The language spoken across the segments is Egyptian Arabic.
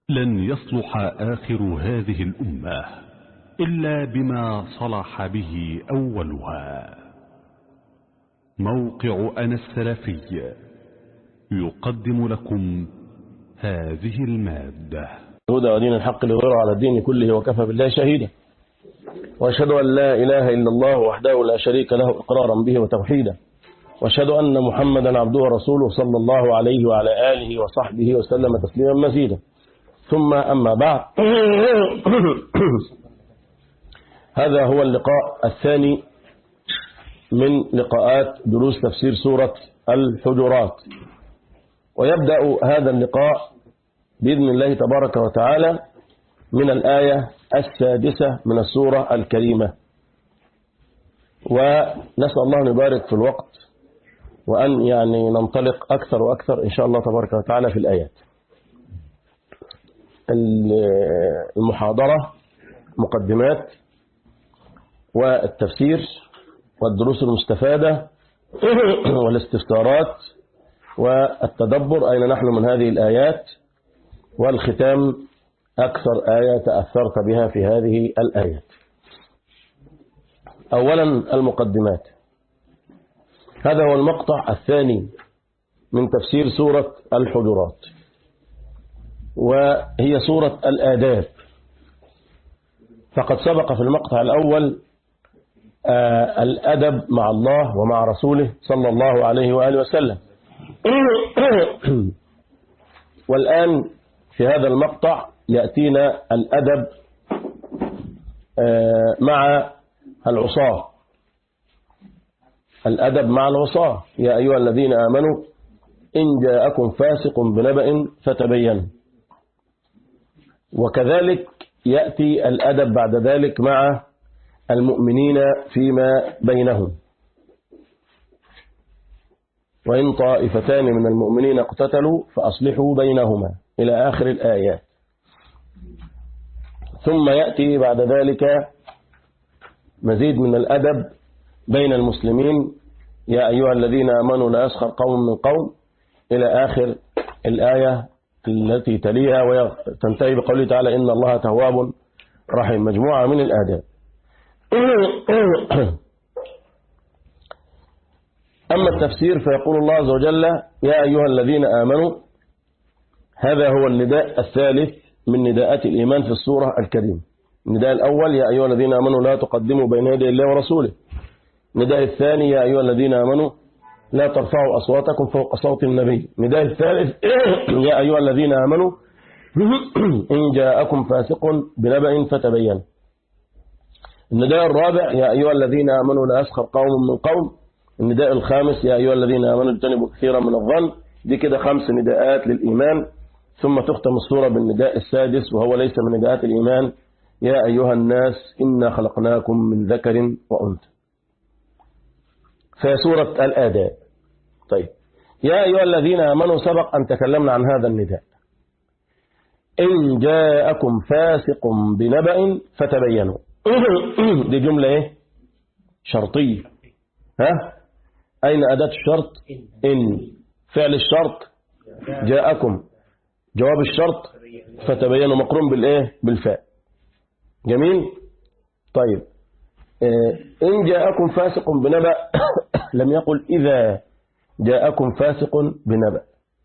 لن يصلح آخر هذه الأمة إلا بما صلح به أولها موقع أنا السلفي يقدم لكم هذه المادة هدى ودين الحق لظهره على الدين كله وكفى بالله شهيدا وأشهد أن لا إله إلا الله وحده لا شريك له إقرارا به وتوحيدا وأشهد أن محمدا عبده ورسوله صلى الله عليه وعلى آله وصحبه وسلم تسليما مزيدا ثم أما بعد هذا هو اللقاء الثاني من لقاءات دروس تفسير سورة الحجرات ويبدأ هذا اللقاء بإذن الله تبارك وتعالى من الآية السادسة من السورة الكريمة ونسأل الله أن يبارك في الوقت وأن يعني ننطلق أكثر وأكثر إن شاء الله تبارك وتعالى في الآيات المحاضرة مقدمات والتفسير والدروس المستفادة والاستفسارات والتدبر أين نحن من هذه الآيات والختام أكثر آية تأثرت بها في هذه الآيات أولا المقدمات هذا هو المقطع الثاني من تفسير سورة الحجرات وهي سورة الآداب فقد سبق في المقطع الأول آه الأدب مع الله ومع رسوله صلى الله عليه وآله وسلم والآن في هذا المقطع يأتينا الأدب آه مع العصاة الأدب مع العصاة يا أيها الذين آمنوا إن جاءكم فاسق بنبأ فتبين وكذلك يأتي الأدب بعد ذلك مع المؤمنين فيما بينهم وإن طائفتان من المؤمنين اقتتلوا فأصلحوا بينهما إلى آخر الآيات ثم يأتي بعد ذلك مزيد من الأدب بين المسلمين يا أيها الذين آمنوا لا يسخر قوم من قوم إلى آخر الآية التي تليها وتنتهي بقوله تعالى إن الله تواب رحيم مجموعة من الآداب أما التفسير فيقول الله عز وجل يا أيها الذين آمنوا هذا هو النداء الثالث من نداءات الإيمان في السورة الكريمة النداء الأول يا أيها الذين آمنوا لا تقدموا بين يدي الله ورسوله النداء الثاني يا أيها الذين آمنوا لا ترفعوا أصواتكم فوق صوت النبي النداء الثالث يا أيها الذين آمنوا إن جاءكم فاسق بنبأ فتبين النداء الرابع يا أيها الذين آمنوا لا يسخر قوم من قوم النداء الخامس يا أيها الذين آمنوا اجتنبوا كثيرا من الظن دي كده خمس نداءات للإيمان ثم تختم السورة بالنداء السادس وهو ليس من نداءات الإيمان يا أيها الناس إنا خلقناكم من ذكر وأنثى في سورة الآداب طيب يا أيها الذين آمنوا سبق أن تكلمنا عن هذا النداء إن جاءكم فاسق بنبأ فتبينوا دي جملة إيه شرطية ها أين أداة الشرط إن فعل الشرط جاءكم جواب الشرط فتبينوا مقرون بالإيه بالفاء جميل طيب إن جاءكم فاسق بنبأ لم يقل إذا جاءكم فاسق بنبأ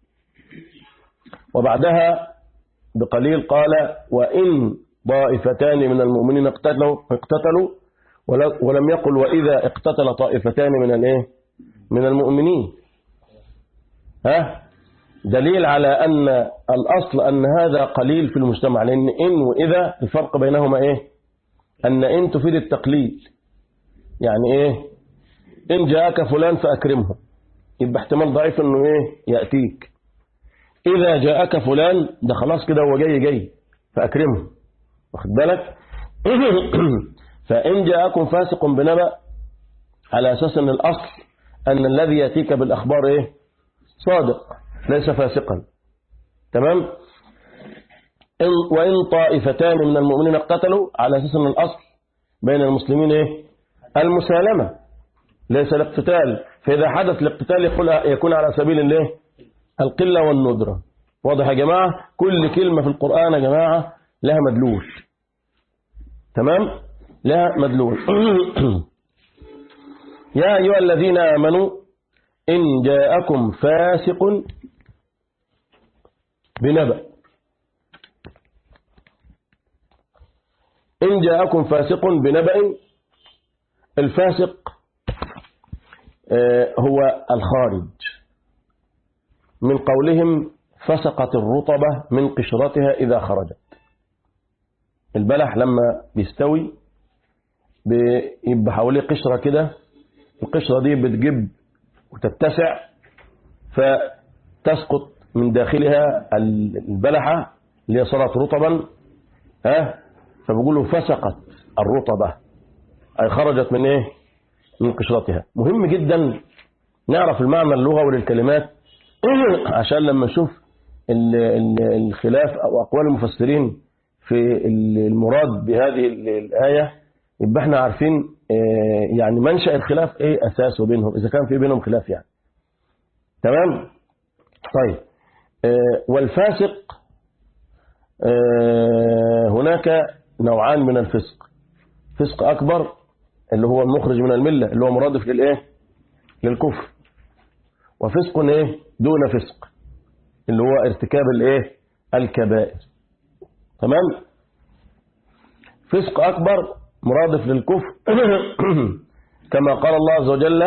وبعدها بقليل قال وإن طائفتان من المؤمنين اقتتلوا اقتتلوا ولم يقل وإذا اقتتل طائفتان من الايه من المؤمنين ها دليل على أن الأصل أن هذا قليل في المجتمع لأن إن وإذا الفرق بينهما إيه أن إن تفيد التقليل يعني إيه إن جاءك فلان فأكرمه يبقى احتمال ضعيف أنه إيه يأتيك إذا جاءك فلان ده خلاص كده هو جاي جاي فأكرمه واخد بالك فإن جاءكم فاسق بنبأ على أساس أن الأصل أن الذي يأتيك بالأخبار إيه صادق ليس فاسقا تمام إن وإن طائفتان من المؤمنين اقتتلوا على أساس أن الأصل بين المسلمين إيه المسالمة ليس الاقتتال فإذا حدث الاقتتال يكون على سبيل الايه القلة والندرة واضح يا جماعة كل كلمة في القرآن يا جماعة لها مدلول تمام لها مدلول يا أيها الذين آمنوا إن جاءكم فاسق بنبأ إن جاءكم فاسق بنبأ الفاسق هو الخارج من قولهم فسقت الرطبة من قشرتها إذا خرجت البلح لما بيستوي بيبقى حواليه قشرة كده القشرة دي بتجب وتتسع فتسقط من داخلها البلحة اللي صارت رطبا ها فبيقولوا فسقت الرطبة أي خرجت من إيه من قشرتها مهم جدا نعرف المعنى اللغوي للكلمات عشان لما نشوف الخلاف أو أقوال المفسرين في المراد بهذه الآية يبقى احنا عارفين يعني منشأ الخلاف ايه أساسه بينهم إذا كان في بينهم خلاف يعني تمام طيب والفاسق هناك نوعان من الفسق فسق أكبر اللي هو المخرج من الملة اللي هو مرادف للإيه للكفر وفسق إيه دون فسق اللي هو ارتكاب الإيه الكبائر تمام فسق أكبر مرادف للكفر كما قال الله عز وجل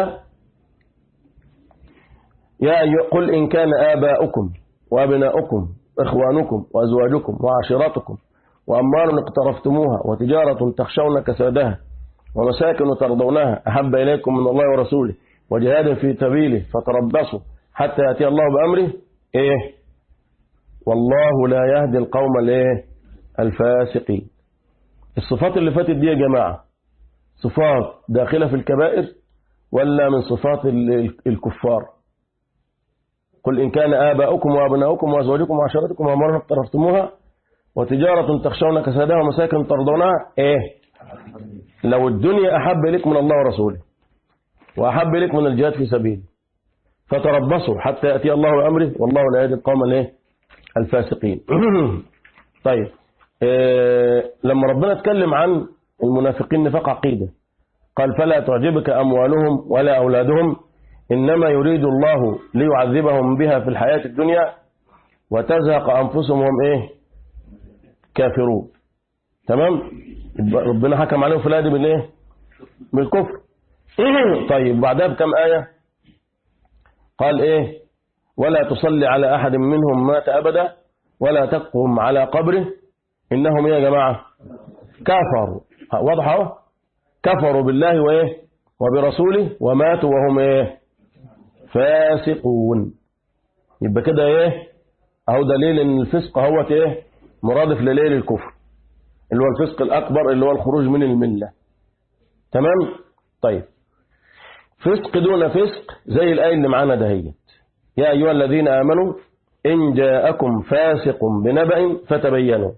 يا قل إن كان آباؤكم وأبناؤكم إخوانكم وأزواجكم وعشيرتكم وأموال اقترفتموها وتجارة تخشون كسادها ومساكن ترضونها أحب إليكم من الله ورسوله وجهاد في سبيله فتربصوا حتى يأتي الله بأمره إيه والله لا يهدي القوم الايه الفاسقين الصفات اللي فاتت دي يا جماعة صفات داخلة في الكبائر ولا من صفات الكفار قل إن كان آباؤكم وأبناؤكم وأزواجكم وعشيرتكم وأموال اقترفتموها وتجارة تخشون كسادها ومساكن ترضونها إيه لو الدنيا أحب إليك من الله ورسوله وأحب إليك من الجهاد في سبيله فتربصوا حتى يأتي الله بأمره والله لا يهدي القوم الايه الفاسقين طيب إيه لما ربنا اتكلم عن المنافقين نفاق عقيدة قال فلا تعجبك أموالهم ولا أولادهم إنما يريد الله ليعذبهم بها في الحياة الدنيا وتزهق أنفسهم وهم إيه كافرون تمام ربنا حكم عليهم في الآية دي بالإيه بالكفر طيب بعدها بكم آية قال إيه ولا تصلي على أحد منهم مات أبدا ولا تقم على قبره إنهم يا جماعة كفروا واضحة كفروا بالله وإيه وبرسوله وماتوا وهم إيه فاسقون يبقى كده إيه أهو دليل إن الفسق هو إيه مرادف لليل الكفر اللي هو الفسق الأكبر اللي هو الخروج من الملة تمام طيب فسق دون فسق زي الآية اللي معانا دهيت يا أيها الذين آمنوا إن جاءكم فاسق بنبأ فتبينوا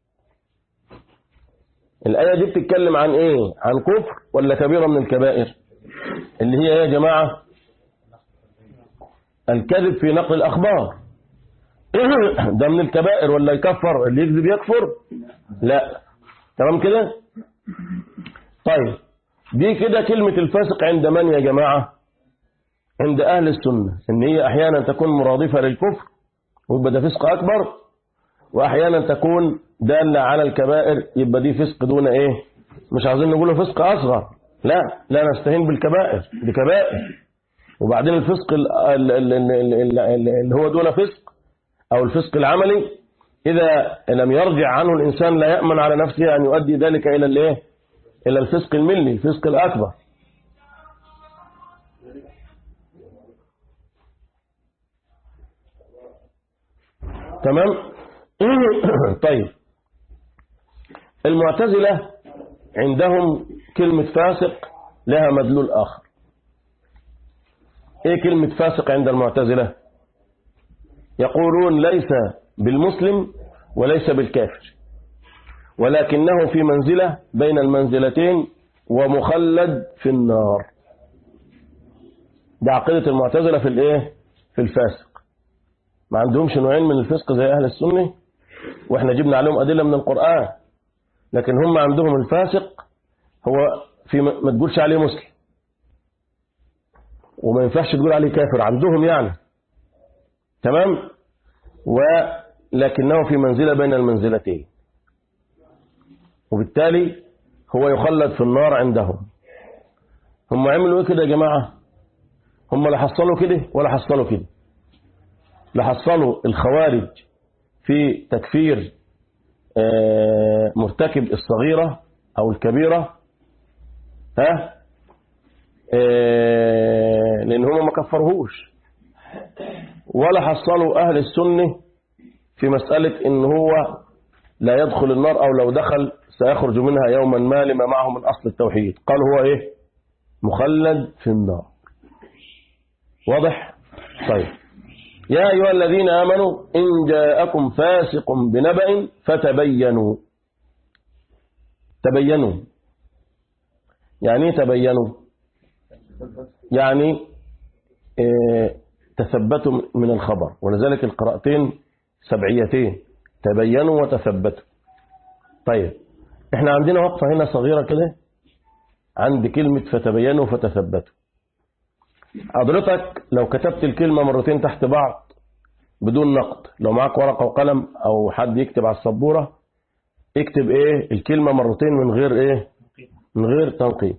الآية دي بتتكلم عن إيه عن كفر ولا كبيرة من الكبائر اللي هي يا جماعة الكذب في نقل الأخبار ده من الكبائر ولا يكفر اللي يكذب يكفر لا تمام كده طيب دي كده كلمة الفاسق عند من يا جماعة عند أهل السنة إن هي أحيانا تكون مرادفة للكفر ويبقى ده فسق أكبر وأحيانا تكون دالة على الكبائر يبقى دي فسق دون إيه مش عايزين نقوله فسق أصغر لا لا نستهين بالكبائر دي كبائر وبعدين الفسق اللي هو دون فسق أو الفسق العملي إذا لم يرجع عنه الإنسان لا يأمن على نفسه أن يؤدي ذلك إلى الإيه إلى الفسق الملي الفسق الأكبر تمام طيب المعتزلة عندهم كلمة فاسق لها مدلول آخر ايه كلمة فاسق عند المعتزلة يقولون ليس بالمسلم وليس بالكافر ولكنه في منزلة بين المنزلتين ومخلد في النار ده عقيدة المعتزلة في الايه في الفاسق ما عندهمش نوعين من الفسق زي أهل السنة وإحنا جبنا عليهم أدلة من القرآن لكن هم عندهم الفاسق هو في ما تقولش عليه مسلم وما ينفعش تقول عليه كافر عندهم يعني تمام ولكنه في منزلة بين المنزلتين وبالتالي هو يخلد في النار عندهم هم عملوا ايه كده يا جماعة هم لا حصلوا كده ولا حصلوا كده لا حصلوا الخوارج في تكفير مرتكب الصغيرة أو الكبيرة ها لأن هم ما كفرهوش ولا حصلوا أهل السنة في مسألة إن هو لا يدخل النار أو لو دخل سيخرج منها يوما ما لما معه من أصل التوحيد قال هو إيه مخلد في النار واضح طيب يا أيها الذين آمنوا إن جاءكم فاسق بنبأ فتبينوا تبينوا يعني ايه تبينوا يعني إيه تثبتوا من الخبر ولذلك القراءتين سبعيتين تبينوا وتثبتوا طيب احنا عندنا وقفة هنا صغيرة كده عند كلمة فتبينوا فتثبتوا حضرتك لو كتبت الكلمة مرتين تحت بعض بدون نقد لو معاك ورقة وقلم أو حد يكتب على السبورة اكتب ايه الكلمة مرتين من غير ايه من غير تنقيط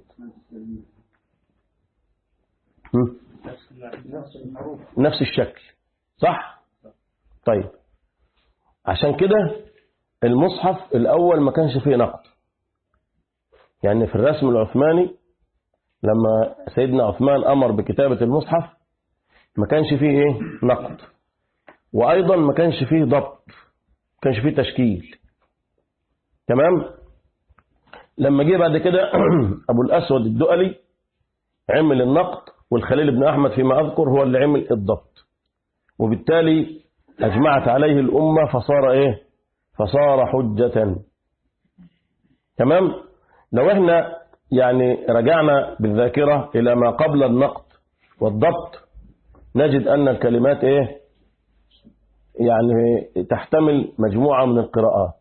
نفس الشكل صح طيب عشان كده المصحف الأول ما كانش فيه نقد يعني في الرسم العثماني لما سيدنا عثمان أمر بكتابة المصحف ما كانش فيه إيه نقد وأيضا ما كانش فيه ضبط ما كانش فيه تشكيل تمام لما جه بعد كده أبو الأسود الدؤلي عمل النقد والخليل بن أحمد فيما أذكر هو اللي عمل الضبط وبالتالي أجمعت عليه الأمة فصار إيه فصار حجة تمام لو احنا يعني رجعنا بالذاكرة إلى ما قبل النقد والضبط نجد أن الكلمات إيه يعني تحتمل مجموعة من القراءات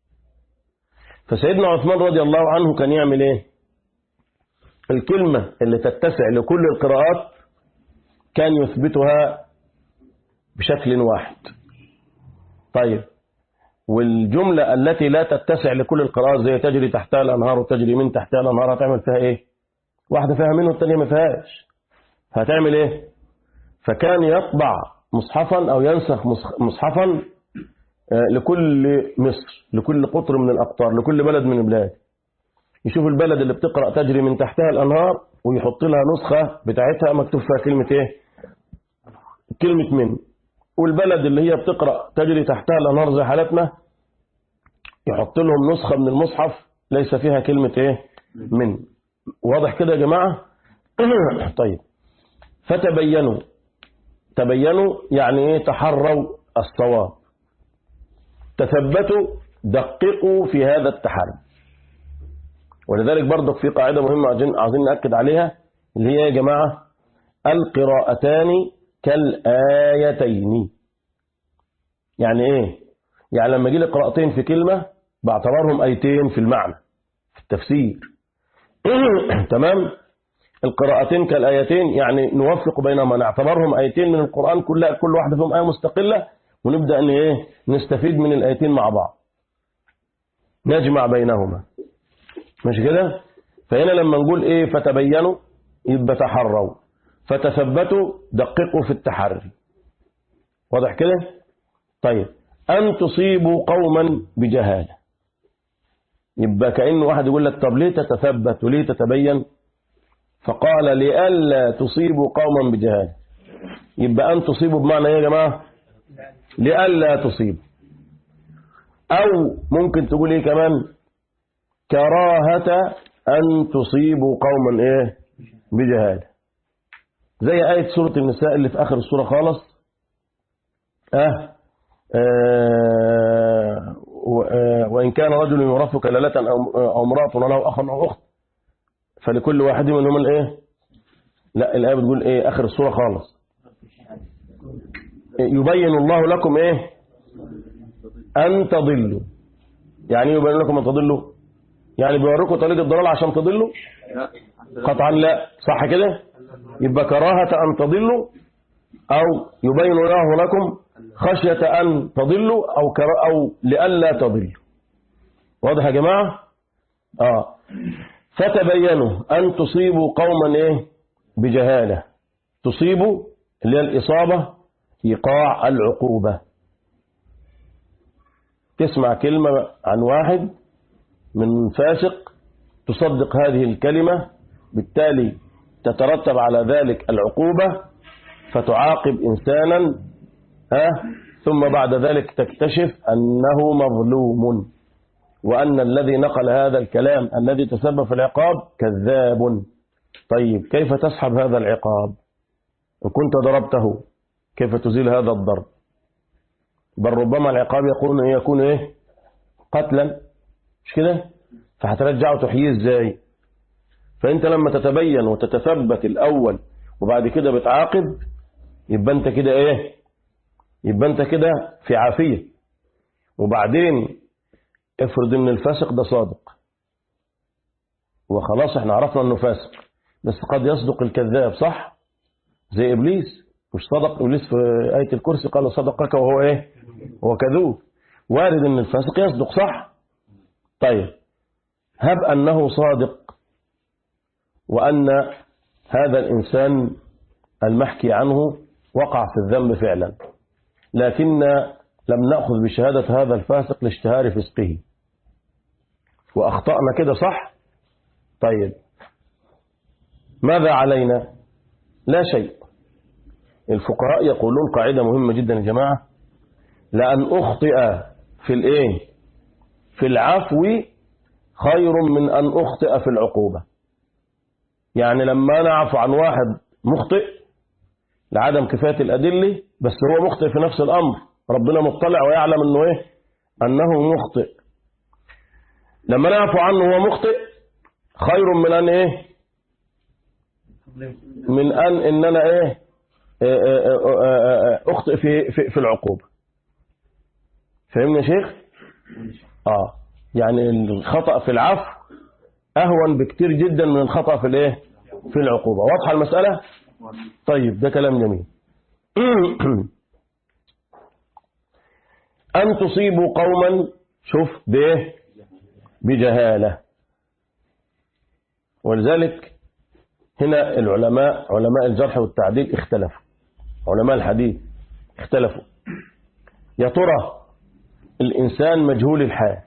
فسيدنا عثمان رضي الله عنه كان يعمل إيه الكلمة اللي تتسع لكل القراءات كان يثبتها بشكل واحد طيب والجملة التي لا تتسع لكل القراءات زي تجري تحتها الأنهار وتجري من تحتها الأنهار هتعمل فيها إيه واحدة فيها منه والتانية ما فيهاش هتعمل إيه فكان يطبع مصحفا أو ينسخ مصحفا لكل مصر لكل قطر من الأقطار لكل بلد من البلاد يشوف البلد اللي بتقرأ تجري من تحتها الأنهار ويحط لها نسخة بتاعتها مكتوب فيها كلمة إيه كلمة من والبلد اللي هي بتقرأ تجري تحتها الأنهار زي حالتنا يحط لهم نسخة من المصحف ليس فيها كلمة إيه من واضح كده يا جماعة طيب فتبينوا تبينوا يعني إيه تحروا الصواب تثبتوا دققوا في هذا التحري ولذلك برضك في قاعدة مهمة عايزين نأكد عليها اللي هي يا جماعة القراءتان كالآيتين يعني ايه يعني لما يجي لي قراءتين في كلمة بعتبرهم آيتين في المعنى في التفسير تمام القراءتين كالآيتين يعني نوفق بينهما نعتبرهم آيتين من القرآن كلها كل واحدة فيهم آية مستقلة ونبدأ ان ايه نستفيد من الآيتين مع بعض نجمع بينهما مش كده فهنا لما نقول ايه فتبينوا يبقى تحروا فتثبتوا دققوا في التحري واضح كده طيب أن تصيبوا قوما بجهالة يبقى كأن واحد يقول لك طب ليه تتثبت وليه تتبين فقال لئلا تصيبوا قوما بجهالة يبقى أن تصيبوا بمعنى ايه يا جماعة لئلا تصيبوا أو ممكن تقول ايه كمان كراهة أن تصيبوا قوما ايه بجهالة زي آية سورة النساء اللي في آخر السورة خالص أه آه وإن كان رجل يورث كلالة أو امرأة وله أخ أو أخت فلكل واحد منهم الإيه لا الآية بتقول إيه آخر السورة خالص يبين الله لكم إيه أن تضلوا يعني إيه يبين لكم أن تضلوا يعني بيوريكم طريق الضلال عشان تضلوا قطعا لا صح كده يبقى كراهة أن تضلوا أو يبين الله لكم خشية أن تضلوا أو, كرا أو لئلا تضلوا واضح يا جماعة آه فتبينوا أن تصيبوا قوما إيه بجهالة تصيبوا اللي هي الإصابة إيقاع العقوبة تسمع كلمة عن واحد من فاسق تصدق هذه الكلمة بالتالي تترتب على ذلك العقوبة فتعاقب إنسانا ها ثم بعد ذلك تكتشف أنه مظلوم وأن الذي نقل هذا الكلام الذي تسبب في العقاب كذاب طيب كيف تسحب هذا العقاب إن كنت ضربته كيف تزيل هذا الضرب بل ربما العقاب يكون يكون ايه قتلا مش كده فهترجعه تحييه ازاي فانت لما تتبين وتتثبت الاول وبعد كده بتعاقب يبقى انت كده ايه يبقى انت كده في عافيه وبعدين افرض ان الفاسق ده صادق وخلاص احنا عرفنا انه فاسق بس قد يصدق الكذاب صح زي ابليس مش صدق ابليس في ايه الكرسي قال صدقك وهو ايه هو كذوب وارد ان الفاسق يصدق صح طيب هب انه صادق وان هذا الانسان المحكي عنه وقع في الذنب فعلا لكن لم نأخذ بشهادة هذا الفاسق لاشتهار فسقه وأخطأنا كده صح طيب ماذا علينا لا شيء الفقهاء يقولون قاعدة مهمة جدا يا جماعة لأن أخطئ في الإيه في العفو خير من أن أخطئ في العقوبة يعني لما أنا أعفو عن واحد مخطئ لعدم كفاية الأدلة بس هو مخطئ في نفس الأمر ربنا مطلع ويعلم أنه إيه أنه مخطئ لما نعفو عنه هو مخطئ خير من أن إيه من أن إن أنا إيه أخطئ في, في, في العقوبة فهمني يا شيخ آه يعني الخطأ في العفو أهون بكتير جدا من الخطأ في الإيه في العقوبة واضحة المسألة طيب ده كلام جميل أن تصيبوا قوما شوف بإيه بجهالة ولذلك هنا العلماء علماء الجرح والتعديل اختلفوا علماء الحديث اختلفوا يا ترى الإنسان مجهول الحال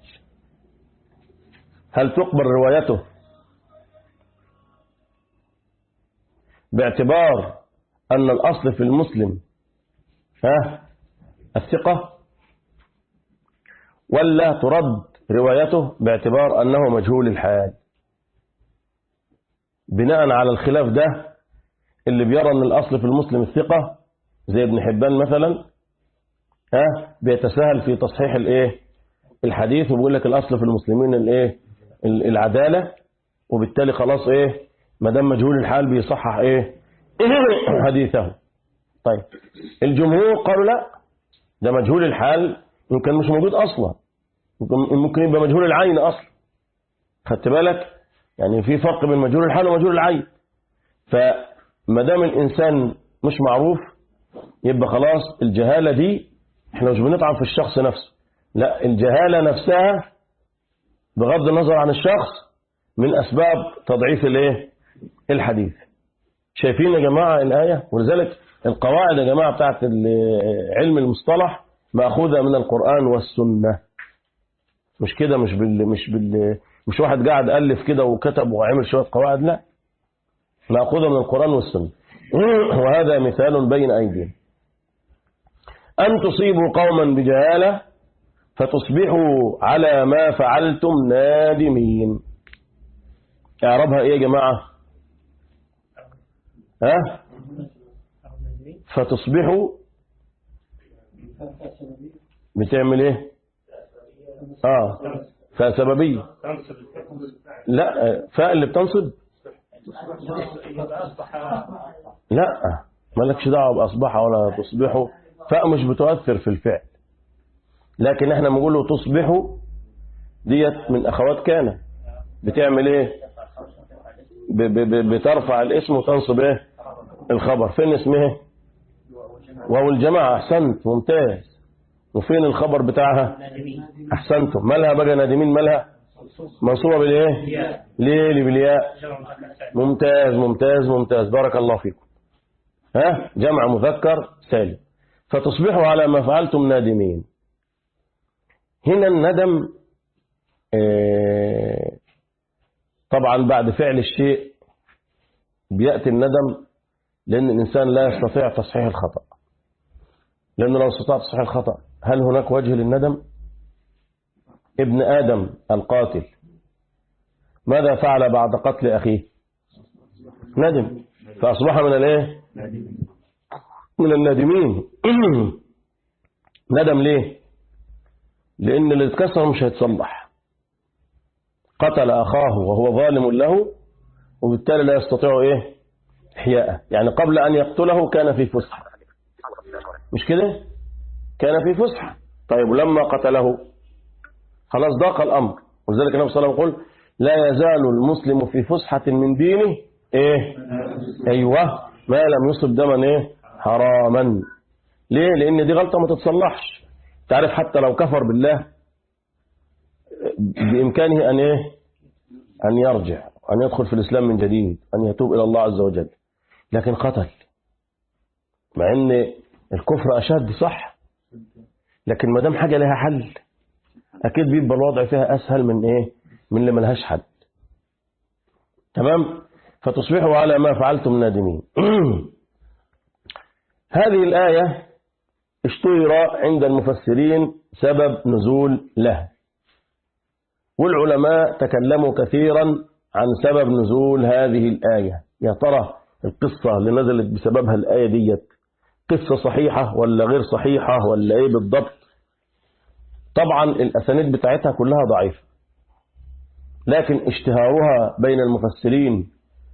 هل تقبل روايته باعتبار أن الأصل في المسلم ها الثقة ولا ترد روايته باعتبار أنه مجهول الحال بناء على الخلاف ده اللي بيرى أن الأصل في المسلم الثقة زي ابن حبان مثلا ها بيتساهل في تصحيح الايه الحديث وبيقول لك الأصل في المسلمين الايه العدالة وبالتالي خلاص ايه ما دام مجهول الحال بيصحح ايه حديثه طيب الجمهور قالوا لا ده مجهول الحال يمكن مش موجود اصلا ممكن يبقى مجهول العين اصلا خدت بالك يعني في فرق بين مجهول الحال ومجهول العين فما دام الانسان مش معروف يبقى خلاص الجهاله دي احنا مش بنطعن في الشخص نفسه لا الجهاله نفسها بغض النظر عن الشخص من اسباب تضعيف الايه الحديث شايفين يا جماعه الايه ولذلك القواعد يا جماعه بتاعت علم المصطلح ماخوذه من القران والسنه مش كده مش بال مش بال مش واحد قاعد الف كده وكتب وعمل شويه قواعد لا ماخوذه من القران والسنه وهذا مثال بين ايدينا ان تصيبوا قوما بجهاله فتصبحوا على ما فعلتم نادمين اعربها ايه يا جماعه ها فتصبحوا بتعمل ايه اه فسببية لا فاء اللي بتنصب لا مالكش دعوه باصبح ولا تصبحوا فاء مش بتؤثر في الفعل لكن احنا بنقول تصبح ديت من اخوات كان بتعمل ايه ب ب ب بترفع الاسم وتنصب ايه الخبر فين اسمه وهو الجماعة احسنت ممتاز وفين الخبر بتاعها احسنتم مالها بقى نادمين مالها منصوبة بالايه ليه بالياء ممتاز ممتاز ممتاز بارك الله فيكم ها جمع مذكر سالم فتصبحوا على ما فعلتم نادمين هنا الندم آه، طبعا بعد فعل الشيء بيأتي الندم لأن الإنسان لا يستطيع تصحيح الخطأ لأنه لو استطاع تصحيح الخطأ هل هناك وجه للندم ابن آدم القاتل ماذا فعل بعد قتل أخيه ندم فأصبح من الايه من النادمين ندم ليه لأن اللي اتكسر مش هيتصلح قتل أخاه وهو ظالم له وبالتالي لا يستطيع إيه إحياءه يعني قبل أن يقتله كان في فسحة مش كده كان في فسحة طيب ولما قتله خلاص ضاق الأمر ولذلك النبي صلى الله عليه وسلم يقول لا يزال المسلم في فسحة من دينه إيه أيوة ما لم يصب دما إيه حراما ليه لأن دي غلطة ما تتصلحش تعرف حتى لو كفر بالله بإمكانه أن إيه أن يرجع أن يدخل في الإسلام من جديد أن يتوب إلى الله عز وجل لكن قتل مع أن الكفر أشد صح لكن ما دام حاجة لها حل أكيد بيبقى الوضع فيها أسهل من إيه من اللي ملهاش حل تمام فتصبحوا على ما فعلتم نادمين هذه الآية اشتهر عند المفسرين سبب نزول له والعلماء تكلموا كثيرا عن سبب نزول هذه الآية يا ترى القصة اللي نزلت بسببها الآية ديت قصة صحيحة ولا غير صحيحة ولا ايه بالضبط طبعا الأسانيد بتاعتها كلها ضعيفة لكن اشتهارها بين المفسرين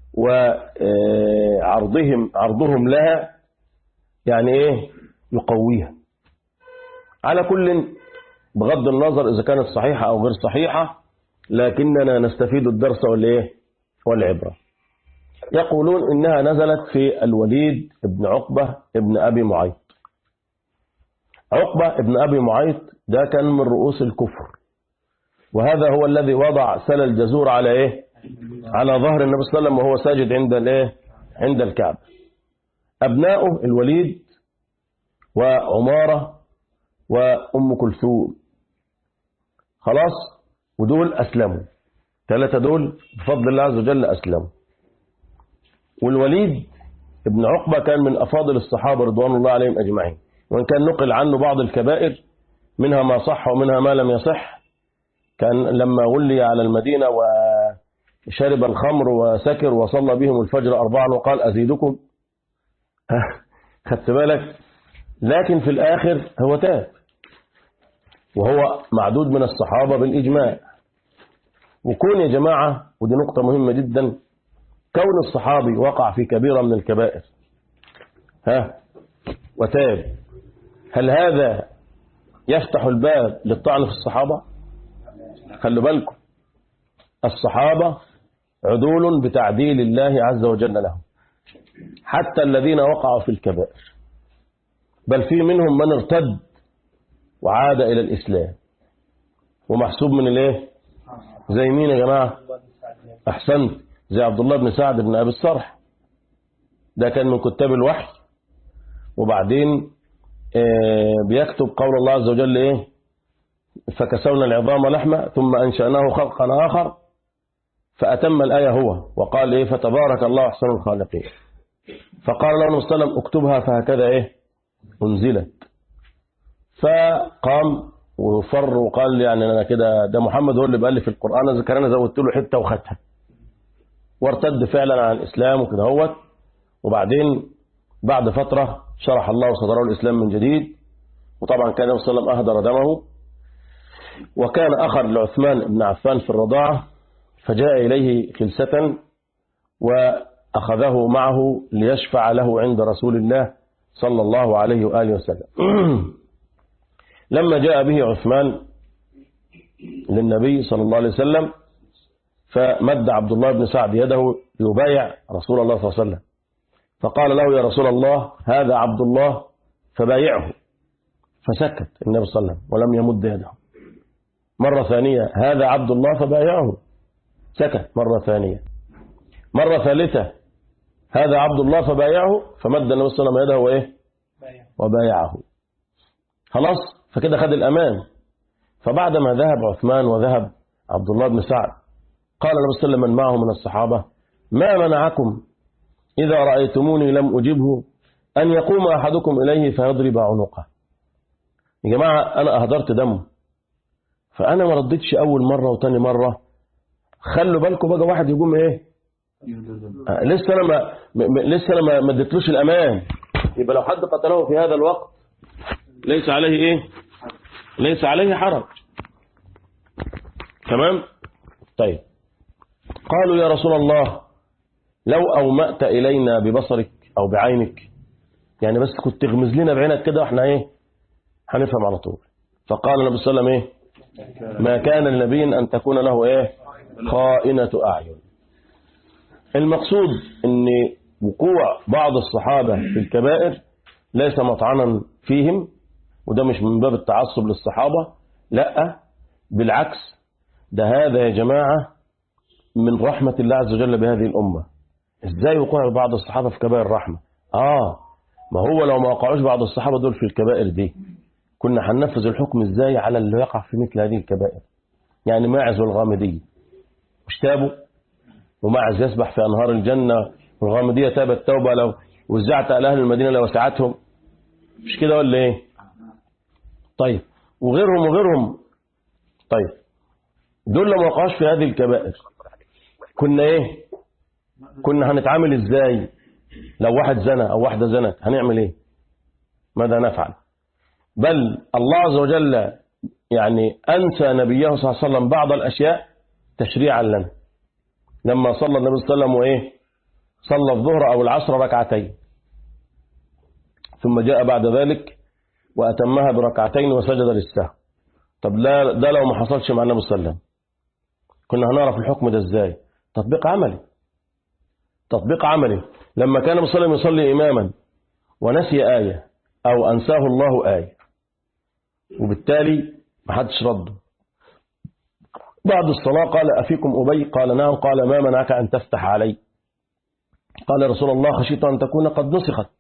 وعرضهم عرضهم لها يعني ايه يقويها على كل بغض النظر إذا كانت صحيحة أو غير صحيحة لكننا نستفيد الدرس والإيه والعبرة يقولون إنها نزلت في الوليد ابن عقبة ابن أبي معيط عقبة ابن أبي معيط ده كان من رؤوس الكفر وهذا هو الذي وضع سل الجزور على إيه على ظهر النبي صلى الله عليه وسلم وهو ساجد عند الإيه عند الكعبة أبناؤه الوليد وعمارة وأم كلثوم خلاص ودول أسلموا ثلاثة دول بفضل الله عز وجل أسلموا والوليد ابن عقبة كان من أفاضل الصحابة رضوان الله عليهم أجمعين وإن كان نقل عنه بعض الكبائر منها ما صح ومنها ما لم يصح كان لما ولي على المدينة وشرب الخمر وسكر وصلى بهم الفجر أربعا وقال أزيدكم خدت بالك لكن في الآخر هو تاب وهو معدود من الصحابة بالإجماع وكون يا جماعة ودي نقطة مهمة جدا كون الصحابي وقع في كبيرة من الكبائر ها وتاب هل هذا يفتح الباب للطعن في الصحابة خلوا بالكم الصحابة عدول بتعديل الله عز وجل لهم حتى الذين وقعوا في الكبائر بل في منهم من ارتد وعاد إلى الإسلام ومحسوب من الايه زي مين يا جماعة أحسنت زي عبد الله بن سعد بن أبي الصرح ده كان من كتاب الوحي وبعدين بيكتب قول الله عز وجل إيه فكسونا العظام لحمة ثم أنشأناه خلقا آخر فأتم الآية هو وقال إيه فتبارك الله أحسن الخالقين فقال له النبي صلى الله عليه وسلم اكتبها فهكذا إيه أنزلت فقام وفر وقال يعني أنا كده ده محمد هو اللي بألف القرآن ذكر أنا زودت له حتة وخدها وارتد فعلا عن الإسلام وكده هوت وبعدين بعد فترة شرح الله صدره الإسلام من جديد وطبعا كان النبي صلى الله عليه وسلم أهدر دمه وكان أخر لعثمان بن عفان في الرضاعة فجاء إليه خلسة وأخذه معه ليشفع له عند رسول الله صلى الله عليه وآله وسلم لما جاء به عثمان للنبي صلى الله عليه وسلم فمد عبد الله بن سعد يده يبايع رسول الله صلى الله عليه وسلم فقال له يا رسول الله هذا عبد الله فبايعه فسكت النبي صلى الله عليه وسلم ولم يمد يده مرة ثانية هذا عبد الله فبايعه سكت مرة ثانية مرة ثالثة هذا عبد الله فبايعه فمد النبي صلى الله عليه وسلم يده وإيه وبايعه خلاص فكده خد الأمان فبعدما ذهب عثمان وذهب عبد الله بن سعد قال النبي صلى الله عليه وسلم من معه من الصحابة ما منعكم إذا رأيتموني لم أجبه أن يقوم أحدكم إليه فيضرب عنقه يا جماعة أنا أهدرت دمه فأنا ما رديتش أول مرة وتاني مرة خلوا بالكم بقى واحد يقوم إيه آه، لسه أنا ما م- لسه أنا ما- ما اديتلوش الأمان يبقى لو حد قتله في هذا الوقت ليس عليه إيه ليس عليه حرج تمام طيب قالوا يا رسول الله لو أومأت إلينا ببصرك أو بعينك يعني بس كنت تغمز لنا بعينك كده واحنا ايه هنفهم على طول فقال النبي صلى الله عليه وسلم ايه ما كان لنبي أن تكون له ايه خائنة أعين المقصود ان وقوع بعض الصحابة في الكبائر ليس مطعنا فيهم وده مش من باب التعصب للصحابة لا بالعكس ده هذا يا جماعة من رحمة الله عز وجل بهذه الأمة ازاي وقوع بعض الصحابة في كبائر الرحمة اه ما هو لو ما وقعوش بعض الصحابة دول في الكبائر دي كنا هننفذ الحكم ازاي على اللي يقع في مثل هذه الكبائر يعني ماعز والغامدية مش تابوا وماعز يسبح في أنهار الجنة والغامدية تابت توبة لو وزعت على أهل المدينة لوسعتهم مش كده ولا ايه طيب وغيرهم وغيرهم طيب دول لو ما وقعوش في هذه الكبائر كنا ايه كنا هنتعامل ازاي لو واحد زنى او واحدة زنت هنعمل ايه ماذا نفعل بل الله عز وجل يعني أنسى نبيه صلى الله عليه وسلم بعض الأشياء تشريعا لنا لما صلى النبي صلى الله عليه وسلم وإيه صلى الظهر أو العصر ركعتين ثم جاء بعد ذلك وأتمها بركعتين وسجد للسهو طب لا ده لو ما حصلش مع النبي صلى الله عليه وسلم كنا هنعرف الحكم ده ازاي تطبيق عملي تطبيق عملي لما كان النبي صلى الله عليه وسلم يصلي إماما ونسي آية أو أنساه الله آية وبالتالي ما حدش رده بعد الصلاة قال أفيكم أبي قال نعم قال ما منعك أن تفتح علي قال يا رسول الله خشيت أن تكون قد نسخت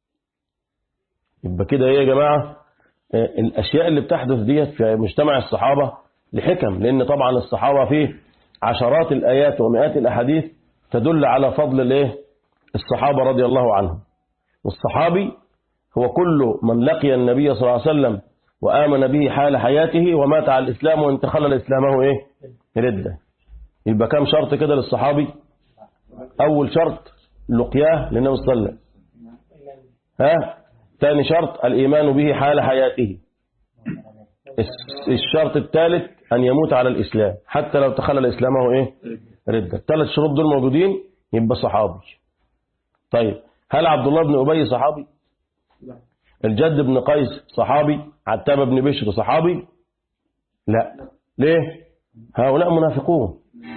يبقى كده ايه يا جماعة آه، الأشياء اللي بتحدث ديت في مجتمع الصحابة لحكم لأن طبعا الصحابة فيه عشرات الآيات ومئات الأحاديث تدل على فضل الايه الصحابة رضي الله عنهم والصحابي هو كل من لقي النبي صلى الله عليه وسلم وآمن به حال حياته ومات على الإسلام وان تخلل إسلامه إيه ردة يبقى كم شرط كده للصحابي أول شرط لقياه للنبي صلى الله عليه وسلم ها ثاني شرط الإيمان به حال حياته الس- الشرط الثالث أن يموت على الإسلام حتى لو تخلل إسلامه إيه ردة الثلاث شروط دول موجودين يبقى صحابي طيب هل عبد الله بن أبي صحابي الجد بن قيس صحابي عتاب بن بشر صحابي لا ليه هؤلاء منافقون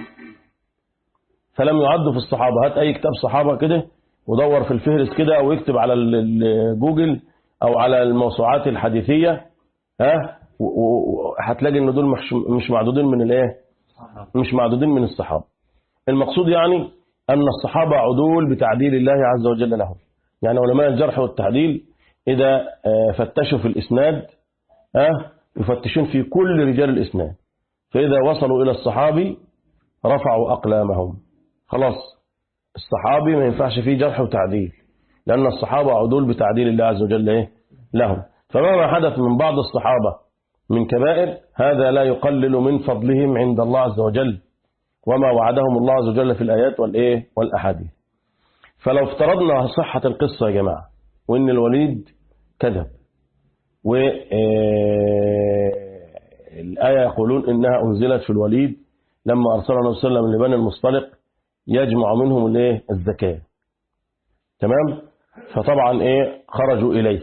فلم يعدوا في الصحابة هات أي كتاب صحابة كده ودور في الفهرس كده أو يكتب على ال- ال- جوجل أو على الموسوعات الحديثية ها و- و- وهتلاقي ان دول مش مش معدودين من الايه مش معدودين من الصحابة المقصود يعني أن الصحابة عدول بتعديل الله عز وجل لهم يعني علماء الجرح والتعديل إذا آه، فتشوا في الإسناد آه، يفتشون في كل رجال الإسناد فإذا وصلوا إلى الصحابي رفعوا أقلامهم خلاص الصحابي ما ينفعش فيه جرح وتعديل لأن الصحابة عدول بتعديل الله عز وجل إيه؟ لهم فمهما حدث من بعض الصحابة من كبائر هذا لا يقلل من فضلهم عند الله عز وجل وما وعدهم الله عز وجل في الآيات والإيه والأحاديث فلو افترضنا صحة القصة يا جماعة وإن الوليد كذب والآية يقولون إنها أنزلت في الوليد لما أرسل النبي صلى الله عليه وسلم لبني المصطلق يجمع منهم الايه الزكاة تمام فطبعا ايه خرجوا اليه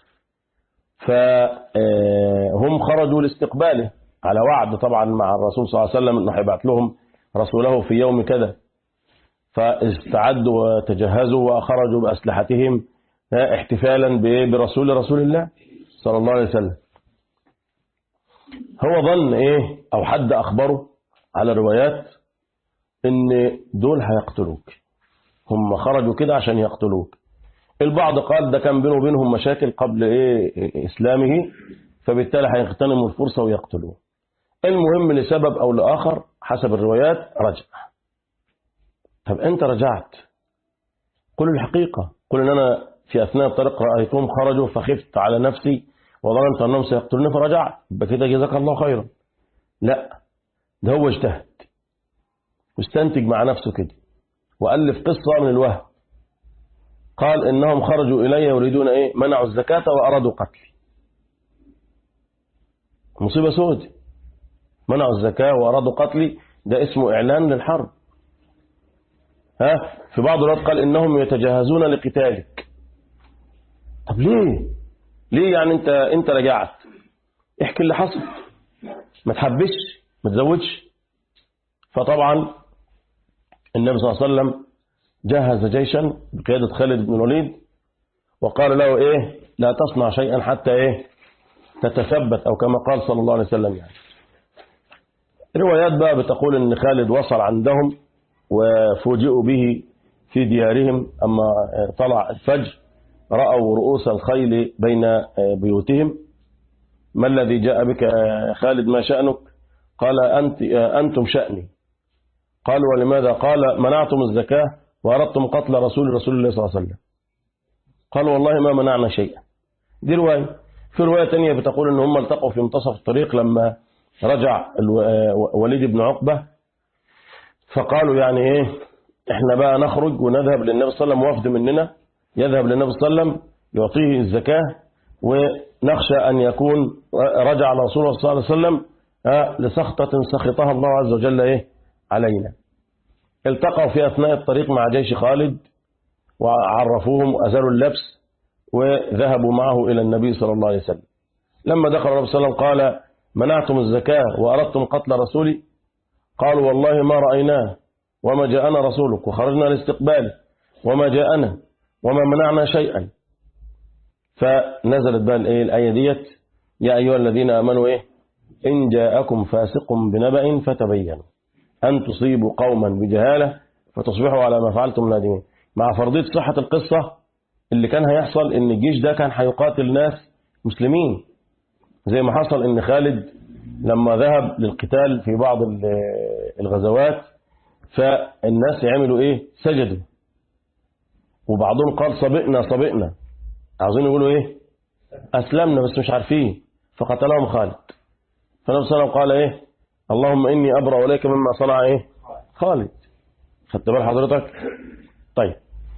فهم خرجوا لاستقباله على وعد طبعا مع الرسول صلى الله عليه وسلم انه هيبعت لهم رسوله في يوم كذا فاستعدوا وتجهزوا وخرجوا باسلحتهم احتفالا برسول رسول الله صلى الله عليه وسلم هو ظن ايه او حد اخبره على روايات ان دول هيقتلوك هم خرجوا كده عشان يقتلوك البعض قال ده كان بينه وبينهم مشاكل قبل ايه اسلامه فبالتالي هيغتنموا الفرصة ويقتلوه المهم لسبب او لاخر حسب الروايات رجع طب انت رجعت قل الحقيقة قل ان انا في اثناء الطريق رايتهم خرجوا فخفت على نفسي وظننت انهم سيقتلوني فرجعت يبقى كده جزاك الله خيرا لا ده هو اجتهد واستنتج مع نفسه كده وألف قصة من الوهم قال إنهم خرجوا إلي يريدون إيه منعوا الزكاة وأرادوا قتلي مصيبة سود منعوا الزكاة وأرادوا قتلي ده اسمه إعلان للحرب ها في بعض الوقت قال إنهم يتجهزون لقتالك طب ليه ليه يعني أنت أنت رجعت احكي اللي حصل ما تحبش ما تزودش فطبعا النبي صلى الله عليه وسلم جهز جيشا بقيادة خالد بن الوليد وقال له ايه لا تصنع شيئا حتى ايه تتثبت او كما قال صلى الله عليه وسلم يعني روايات بقى بتقول ان خالد وصل عندهم وفوجئوا به في ديارهم اما طلع الفجر رأوا رؤوس الخيل بين بيوتهم ما الذي جاء بك خالد ما شأنك قال أنت أنتم شأني قال ولماذا قال منعتم الزكاة وأردتم قتل رسول رسول الله صلى الله عليه وسلم قال والله ما منعنا شيئا دي رواية في رواية تانية بتقول ان هم التقوا في منتصف الطريق لما رجع وليد بن عقبة فقالوا يعني ايه احنا بقى نخرج ونذهب للنبي صلى الله عليه وسلم وفد مننا يذهب للنبي صلى الله عليه وسلم يعطيه الزكاة ونخشى أن يكون رجع رسول الله صلى الله عليه وسلم لسخطة سخطها الله عز وجل إيه علينا التقوا في أثناء الطريق مع جيش خالد وعرفوهم وأزالوا اللبس وذهبوا معه إلى النبي صلى الله عليه وسلم لما دخل النبي صلى الله عليه وسلم قال منعتم الزكاة وأردتم قتل رسولي قالوا والله ما رأيناه وما جاءنا رسولك وخرجنا لاستقباله وما جاءنا وما منعنا شيئا فنزلت بقى الايه الايه ديت يا ايها الذين امنوا ايه ان جاءكم فاسق بنبأ فتبينوا ان تصيبوا قوما بجهاله فتصبحوا على ما فعلتم نادمين مع فرضيه صحه القصه اللي كان هيحصل ان الجيش ده كان هيقاتل ناس مسلمين زي ما حصل ان خالد لما ذهب للقتال في بعض الغزوات فالناس يعملوا ايه سجدوا وبعضهم قال صبئنا صبئنا عاوزين يقولوا ايه اسلمنا بس مش عارفين فقتلهم خالد فالنبي صلى الله عليه وسلم قال ايه اللهم اني ابرا اليك مما صنع ايه خالد خدت بال حضرتك طيب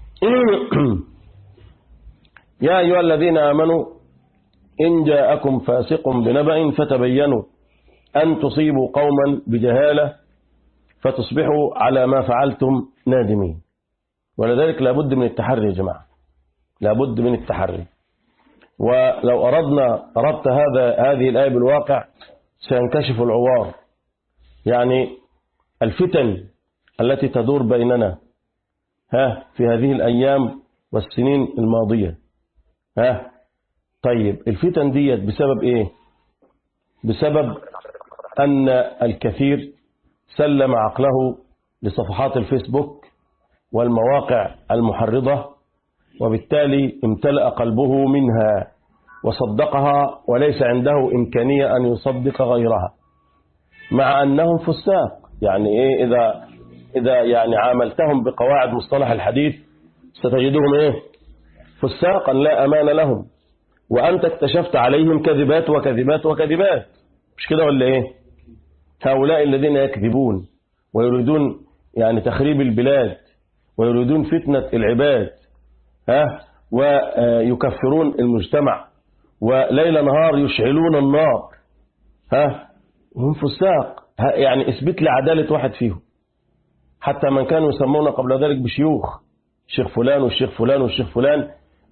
يا ايها الذين امنوا ان جاءكم فاسق بنبأ فتبينوا ان تصيبوا قوما بجهاله فتصبحوا على ما فعلتم نادمين ولذلك لابد من التحري يا جماعه لابد من التحري ولو أردنا أردت هذا هذه الآية بالواقع سينكشف العوار يعني الفتن التي تدور بيننا ها في هذه الأيام والسنين الماضية ها طيب الفتن ديت بسبب إيه بسبب أن الكثير سلم عقله لصفحات الفيسبوك والمواقع المحرضة وبالتالي امتلأ قلبه منها وصدقها وليس عنده إمكانية أن يصدق غيرها مع أنهم فساق يعني إيه إذا إذا يعني عاملتهم بقواعد مصطلح الحديث ستجدهم إيه فساقا لا أمان لهم وأنت اكتشفت عليهم كذبات وكذبات وكذبات مش كده ولا إيه هؤلاء الذين يكذبون ويريدون يعني تخريب البلاد ويريدون فتنة العباد ها ويكفرون المجتمع وليل نهار يشعلون النار ها هم فساق يعني اثبت لي عدالة واحد فيهم حتى من كانوا يسمون قبل ذلك بشيوخ الشيخ فلان والشيخ فلان والشيخ فلان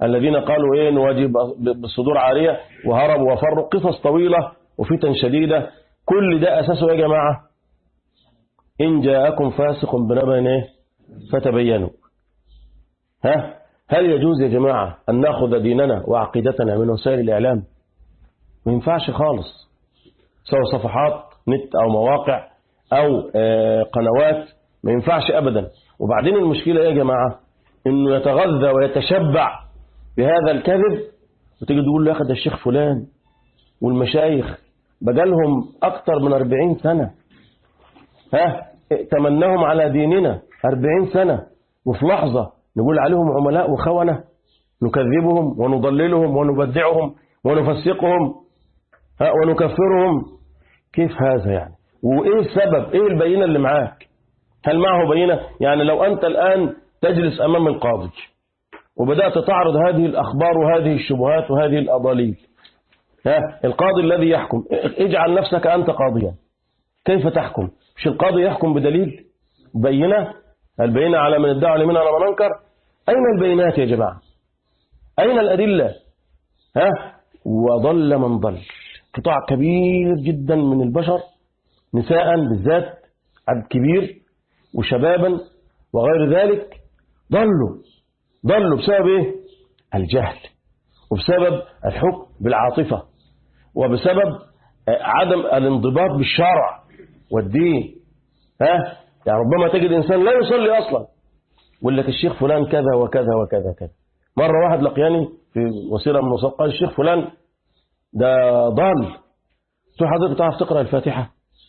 الذين قالوا ايه نواجه بالصدور عارية وهربوا وفروا قصص طويلة وفتن شديدة كل ده أساسه يا جماعة إن جاءكم فاسق بنبأ ايه فتبينوا ها هل يجوز يا جماعة أن نأخذ ديننا وعقيدتنا من وسائل الإعلام ما ينفعش خالص سواء صفحات نت أو مواقع أو آه قنوات ما ينفعش أبدا وبعدين المشكلة إيه يا جماعة إنه يتغذى ويتشبع بهذا الكذب وتيجي تقول له يا أخي ده الشيخ فلان والمشايخ بقالهم أكتر من 40 سنة ها تمنهم على ديننا 40 سنة وفي لحظة نقول عليهم عملاء وخونة نكذبهم ونضللهم ونبدعهم ونفسقهم ها ونكفرهم كيف هذا يعني وإيه السبب إيه البينة اللي معاك هل معه بينة يعني لو أنت الآن تجلس أمام القاضي وبدأت تعرض هذه الأخبار وهذه الشبهات وهذه الأضاليل ها القاضي الذي يحكم اجعل نفسك أنت قاضيا كيف تحكم مش القاضي يحكم بدليل بينة البينة على من ادعى لمن على من أنكر أين البينات يا جماعة أين الأدلة ها وضل من ضل قطاع كبير جدا من البشر نساء بالذات عدد كبير وشبابا وغير ذلك ضلوا ضلوا بسبب ايه الجهل وبسبب الحكم بالعاطفة وبسبب عدم الانضباط بالشرع والدين ها يعني ربما تجد إنسان لا يصلي أصلا يقول لك الشيخ فلان كذا وكذا وكذا كذا مرة واحد لقياني في وسيلة من وسائل قال الشيخ فلان ده ضال قلت له حضرتك تعرف تقرأ الفاتحة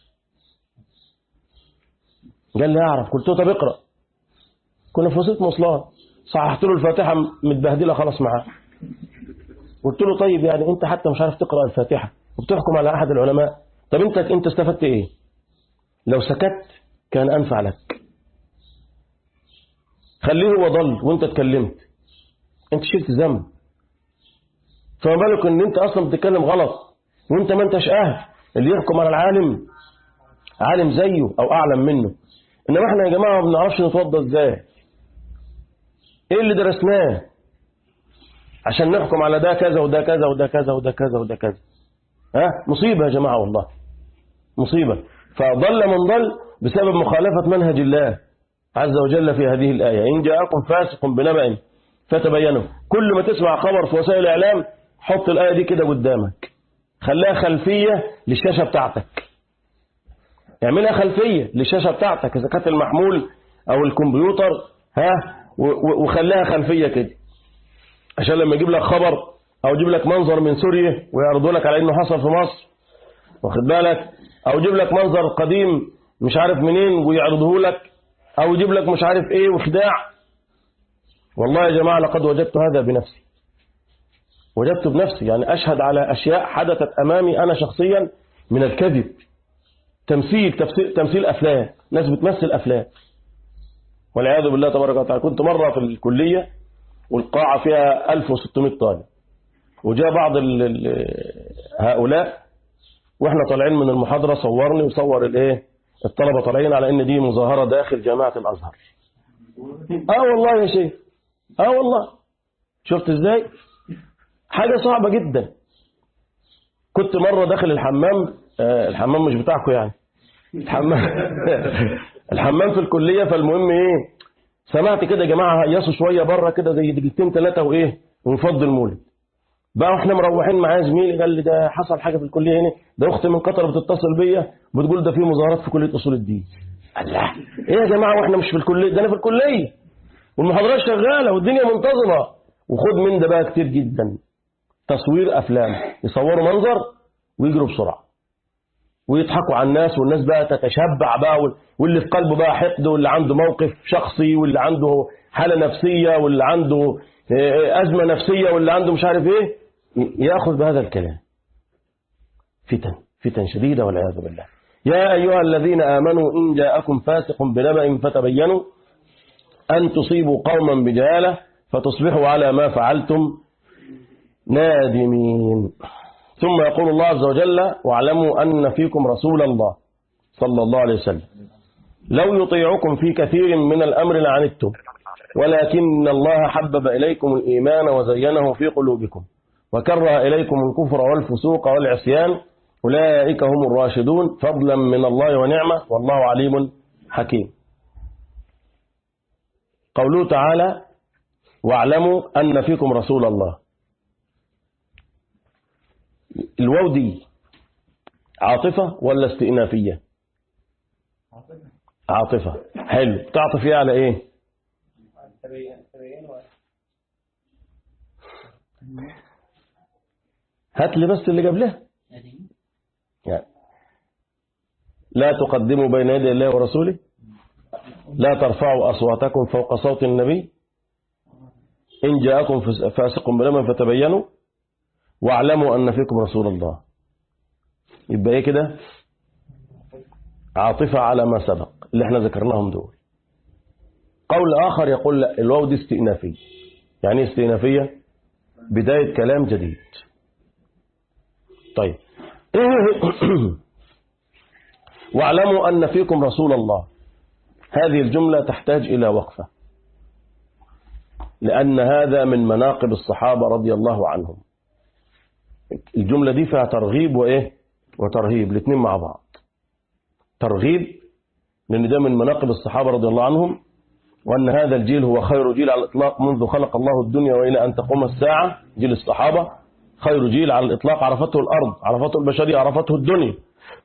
قال لي أعرف قلت له طب اقرأ كنا في وسيلة مواصلات صححت له الفاتحة متبهدلة خلاص معاه قلت له طيب يعني انت حتى مش عارف تقرأ الفاتحة وبتحكم على أحد العلماء طب انت انت استفدت ايه لو سكت كان أنفع لك خليه هو ضل وانت اتكلمت انت شلت ذنب فما بالك ان انت اصلا بتتكلم غلط وانت ما انتش اهل اللي يحكم على العالم عالم زيه او اعلم منه انما احنا يا جماعه ما بنعرفش نتوضى ازاي ايه اللي درسناه عشان نحكم على ده كذا وده كذا وده كذا وده كذا وده كذا ها مصيبه يا جماعه والله مصيبه فضل من ضل بسبب مخالفه منهج الله عز وجل في هذه الايه ان جاءكم فاسق بنبأ فتبينوا كل ما تسمع خبر في وسائل الاعلام حط الايه دي كده قدامك خليها خلفيه للشاشه بتاعتك اعملها خلفيه للشاشه بتاعتك اذا كانت المحمول او الكمبيوتر ها وخليها خلفيه كده عشان لما يجيب لك خبر او يجيب لك منظر من سوريا ويعرضوا لك على انه حصل في مصر واخد بالك او يجيب لك منظر قديم مش عارف منين ويعرضه لك او يجيب لك مش عارف ايه وخداع والله يا جماعه لقد وجدت هذا بنفسي وجدت بنفسي يعني اشهد على اشياء حدثت امامي انا شخصيا من الكذب تمثيل تمثيل, تمثيل افلام ناس بتمثل افلام والعياذ بالله تبارك وتعالى كنت مرة في الكلية والقاعة فيها 1600 طالب وجاء بعض ال ال هؤلاء واحنا طالعين من المحاضرة صورني وصور الايه الطلبة طالعين على ان دي مظاهرة داخل جامعة الازهر اه والله يا شيخ اه والله شفت ازاي حاجة صعبة جدا كنت مرة داخل الحمام آه الحمام مش بتاعكم يعني الحمام الحمام في الكلية فالمهم ايه سمعت كده يا جماعة هيصوا شوية بره كده زي دقيقتين ثلاثة وايه ونفض المولد بقى واحنا مروحين معايا زميلي قال لي ده حصل حاجة في الكلية هنا ده اختي من قطر بتتصل بيا بتقول ده في مظاهرات في كلية اصول الدين الله ايه يا جماعة واحنا مش في الكلية ده انا في الكلية والمحاضرات شغالة والدنيا منتظمة وخد من ده بقى كتير جدا تصوير افلام يصوروا منظر ويجروا بسرعة ويضحكوا على الناس والناس بقى تتشبع بقى واللي في قلبه بقى حقد واللي عنده موقف شخصي واللي عنده حالة نفسية واللي عنده أزمة نفسية واللي عنده مش عارف إيه يأخذ بهذا الكلام فتن فتن شديدة والعياذ بالله يا أيها الذين آمنوا إن جاءكم فاسق بنبأ فتبينوا أن تصيبوا قوما بجهالة فتصبحوا على ما فعلتم نادمين ثم يقول الله عز وجل واعلموا أن فيكم رسول الله صلى الله عليه وسلم لو يطيعكم في كثير من الأمر لعنتم ولكن الله حبب إليكم الإيمان وزينه في قلوبكم وكره إليكم الكفر والفسوق والعصيان أولئك هم الراشدون فضلا من الله ونعمة والله عليم حكيم قوله تعالى واعلموا أن فيكم رسول الله الواو دي عاطفة ولا استئنافية عاطفة حلو تعطف فيها على ايه هات لي بس اللي قبلها يعني لا تقدموا بين يدي الله ورسوله لا ترفعوا أصواتكم فوق صوت النبي إن جاءكم فاسق بنبأ فتبينوا واعلموا أن فيكم رسول الله يبقى ايه كده عاطفة على ما سبق اللي احنا ذكرناهم دول قول آخر يقول لا الواو دي استئنافية يعني ايه استئنافية بداية كلام جديد طيب واعلموا أن فيكم رسول الله هذه الجملة تحتاج إلى وقفة لأن هذا من مناقب الصحابة رضي الله عنهم الجملة دي فيها ترغيب وإيه وترهيب الاثنين مع بعض ترغيب لأن ده من مناقب الصحابة رضي الله عنهم وأن هذا الجيل هو خير جيل على الإطلاق منذ خلق الله الدنيا وإلى أن تقوم الساعة جيل الصحابة خير جيل على الإطلاق عرفته الأرض عرفته البشرية عرفته الدنيا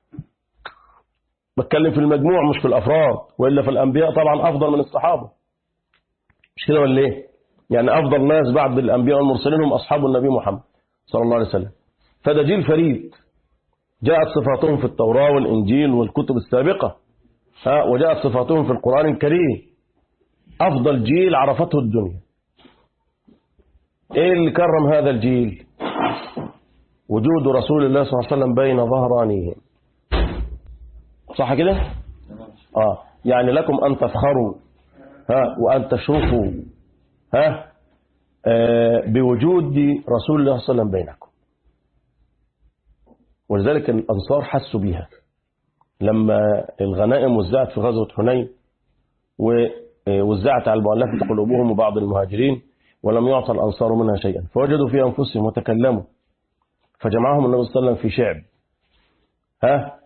بتكلم في المجموع مش في الأفراد وإلا في الأنبياء طبعا أفضل من الصحابة مش كده ولا إيه يعني أفضل ناس بعد الأنبياء والمرسلين هم أصحاب النبي محمد صلى الله عليه وسلم فده جيل فريد جاءت صفاتهم في التوراة والإنجيل والكتب السابقة ها وجاءت صفاتهم في القرآن الكريم أفضل جيل عرفته الدنيا إيه اللي كرم هذا الجيل وجود رسول الله صلى الله عليه وسلم بين ظهرانيهم صح كده آه يعني لكم أن تفخروا ها وأن تشرفوا ها آه بوجود رسول الله صلى الله عليه وسلم بينكم ولذلك الأنصار حسوا بها لما الغنائم وزعت في غزوة حنين ووزعت على المؤلفة قلوبهم وبعض المهاجرين ولم يعطى الأنصار منها شيئا فوجدوا في أنفسهم وتكلموا فجمعهم النبي صلى الله عليه وسلم في شعب ها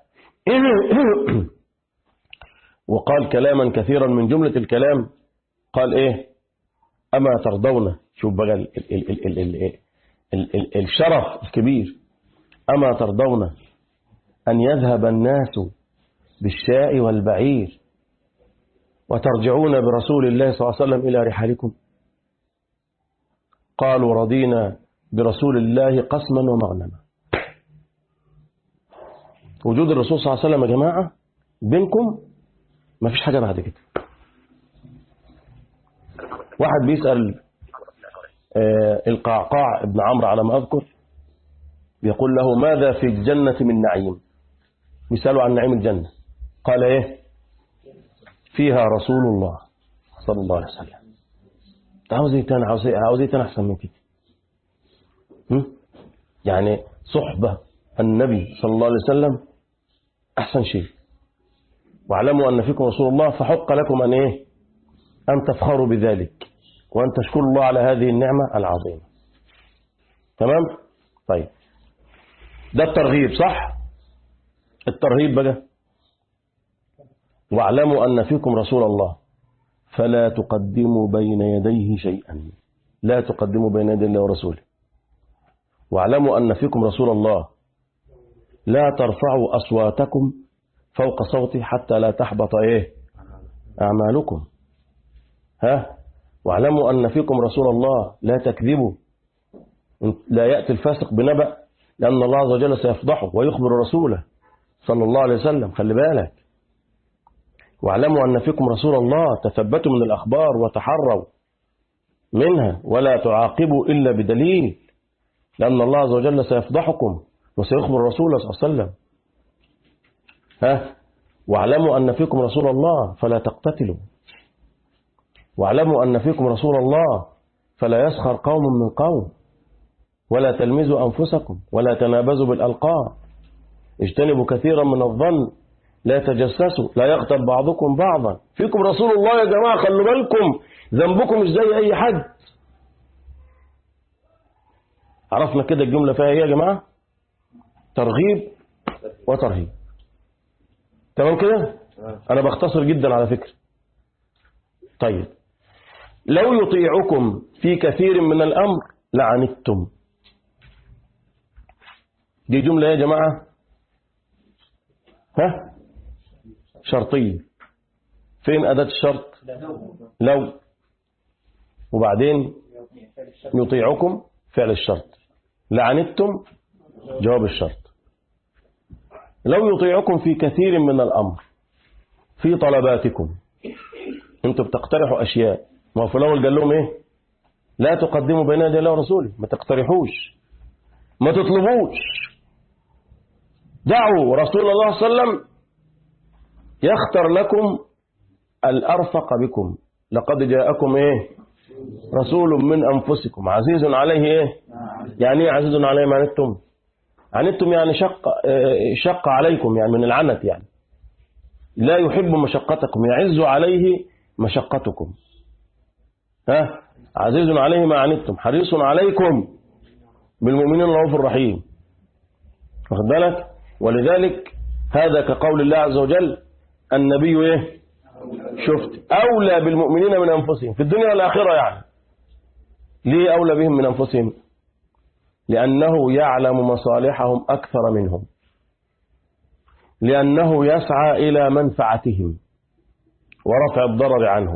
وقال كلاما كثيرا من جملة الكلام قال ايه أما ترضون شوف بقى ال ال ال ال ال ال الشرف الكبير أما ترضون أن يذهب الناس بالشاء والبعير وترجعون برسول الله صلى الله عليه وسلم إلى رحالكم قالوا رضينا برسول الله قسما ومغنما وجود الرسول صلى الله عليه وسلم يا جماعة بينكم ما فيش حاجة بعد كده واحد بيسأل آه القعقاع ابن عمرو على ما أذكر يقول له ماذا في الجنة من نعيم بيسألوا عن نعيم الجنة قال ايه فيها رسول الله صلى الله عليه وسلم عاوز ايه تاني عاوز ايه عاوز ايه تاني احسن من كده يعني صحبة النبي صلى الله عليه وسلم احسن شيء واعلموا ان فيكم رسول الله فحق لكم ان ايه ان تفخروا بذلك وان تشكروا الله على هذه النعمة العظيمة تمام طيب ده الترغيب صح الترهيب بقى واعلموا أن فيكم رسول الله فلا تقدموا بين يديه شيئا لا تقدموا بين يدي الله ورسوله واعلموا أن فيكم رسول الله لا ترفعوا أصواتكم فوق صوتي حتى لا تحبط إيه أعمالكم ها واعلموا أن فيكم رسول الله لا تكذبوا لا يأتي الفاسق بنبأ لأن الله عز وجل سيفضحه ويخبر رسوله صلى الله عليه وسلم خلي بالك واعلموا أن فيكم رسول الله تثبتوا من الأخبار وتحروا منها ولا تعاقبوا إلا بدليل لأن الله عز وجل سيفضحكم وسيخبر رسوله صلى الله عليه وسلم ها واعلموا أن فيكم رسول الله فلا تقتتلوا واعلموا أن فيكم رسول الله فلا يسخر قوم من قوم ولا تلمزوا أنفسكم ولا تنابزوا بالألقاب اجتنبوا كثيرا من الظن لا تجسسوا لا يغتب بعضكم بعضا فيكم رسول الله يا جماعة خلوا بالكم ذنبكم مش زي أي حد عرفنا كده الجملة فيها ايه يا جماعة ترغيب وترهيب تمام كده أنا بختصر جدا على فكرة طيب لو يطيعكم في كثير من الأمر لعنتم دي جملة يا جماعة ها شرطية فين أداة الشرط لو وبعدين يطيعكم فعل الشرط لعنتم جواب الشرط لو يطيعكم في كثير من الأمر في طلباتكم انتوا بتقترحوا أشياء ما هو في الأول قال لهم إيه لا تقدموا بين يدي الله ورسوله ما تقترحوش ما تطلبوش دعوا رسول الله صلى الله عليه وسلم يختر لكم الأرفق بكم لقد جاءكم إيه رسول من أنفسكم عزيز عليه إيه يعني إيه عزيز عليه ما عنتم عنتم يعني شق شق عليكم يعني من العنت يعني لا يحب مشقتكم يعز عليه مشقتكم ها عزيز عليه ما عنتم حريص عليكم بالمؤمنين رؤوف الرحيم واخد بالك ولذلك هذا كقول الله عز وجل النبي ايه شفت اولى بالمؤمنين من انفسهم في الدنيا والاخره يعني ليه اولى بهم من انفسهم لانه يعلم مصالحهم اكثر منهم لانه يسعى الى منفعتهم ورفع الضرر عنهم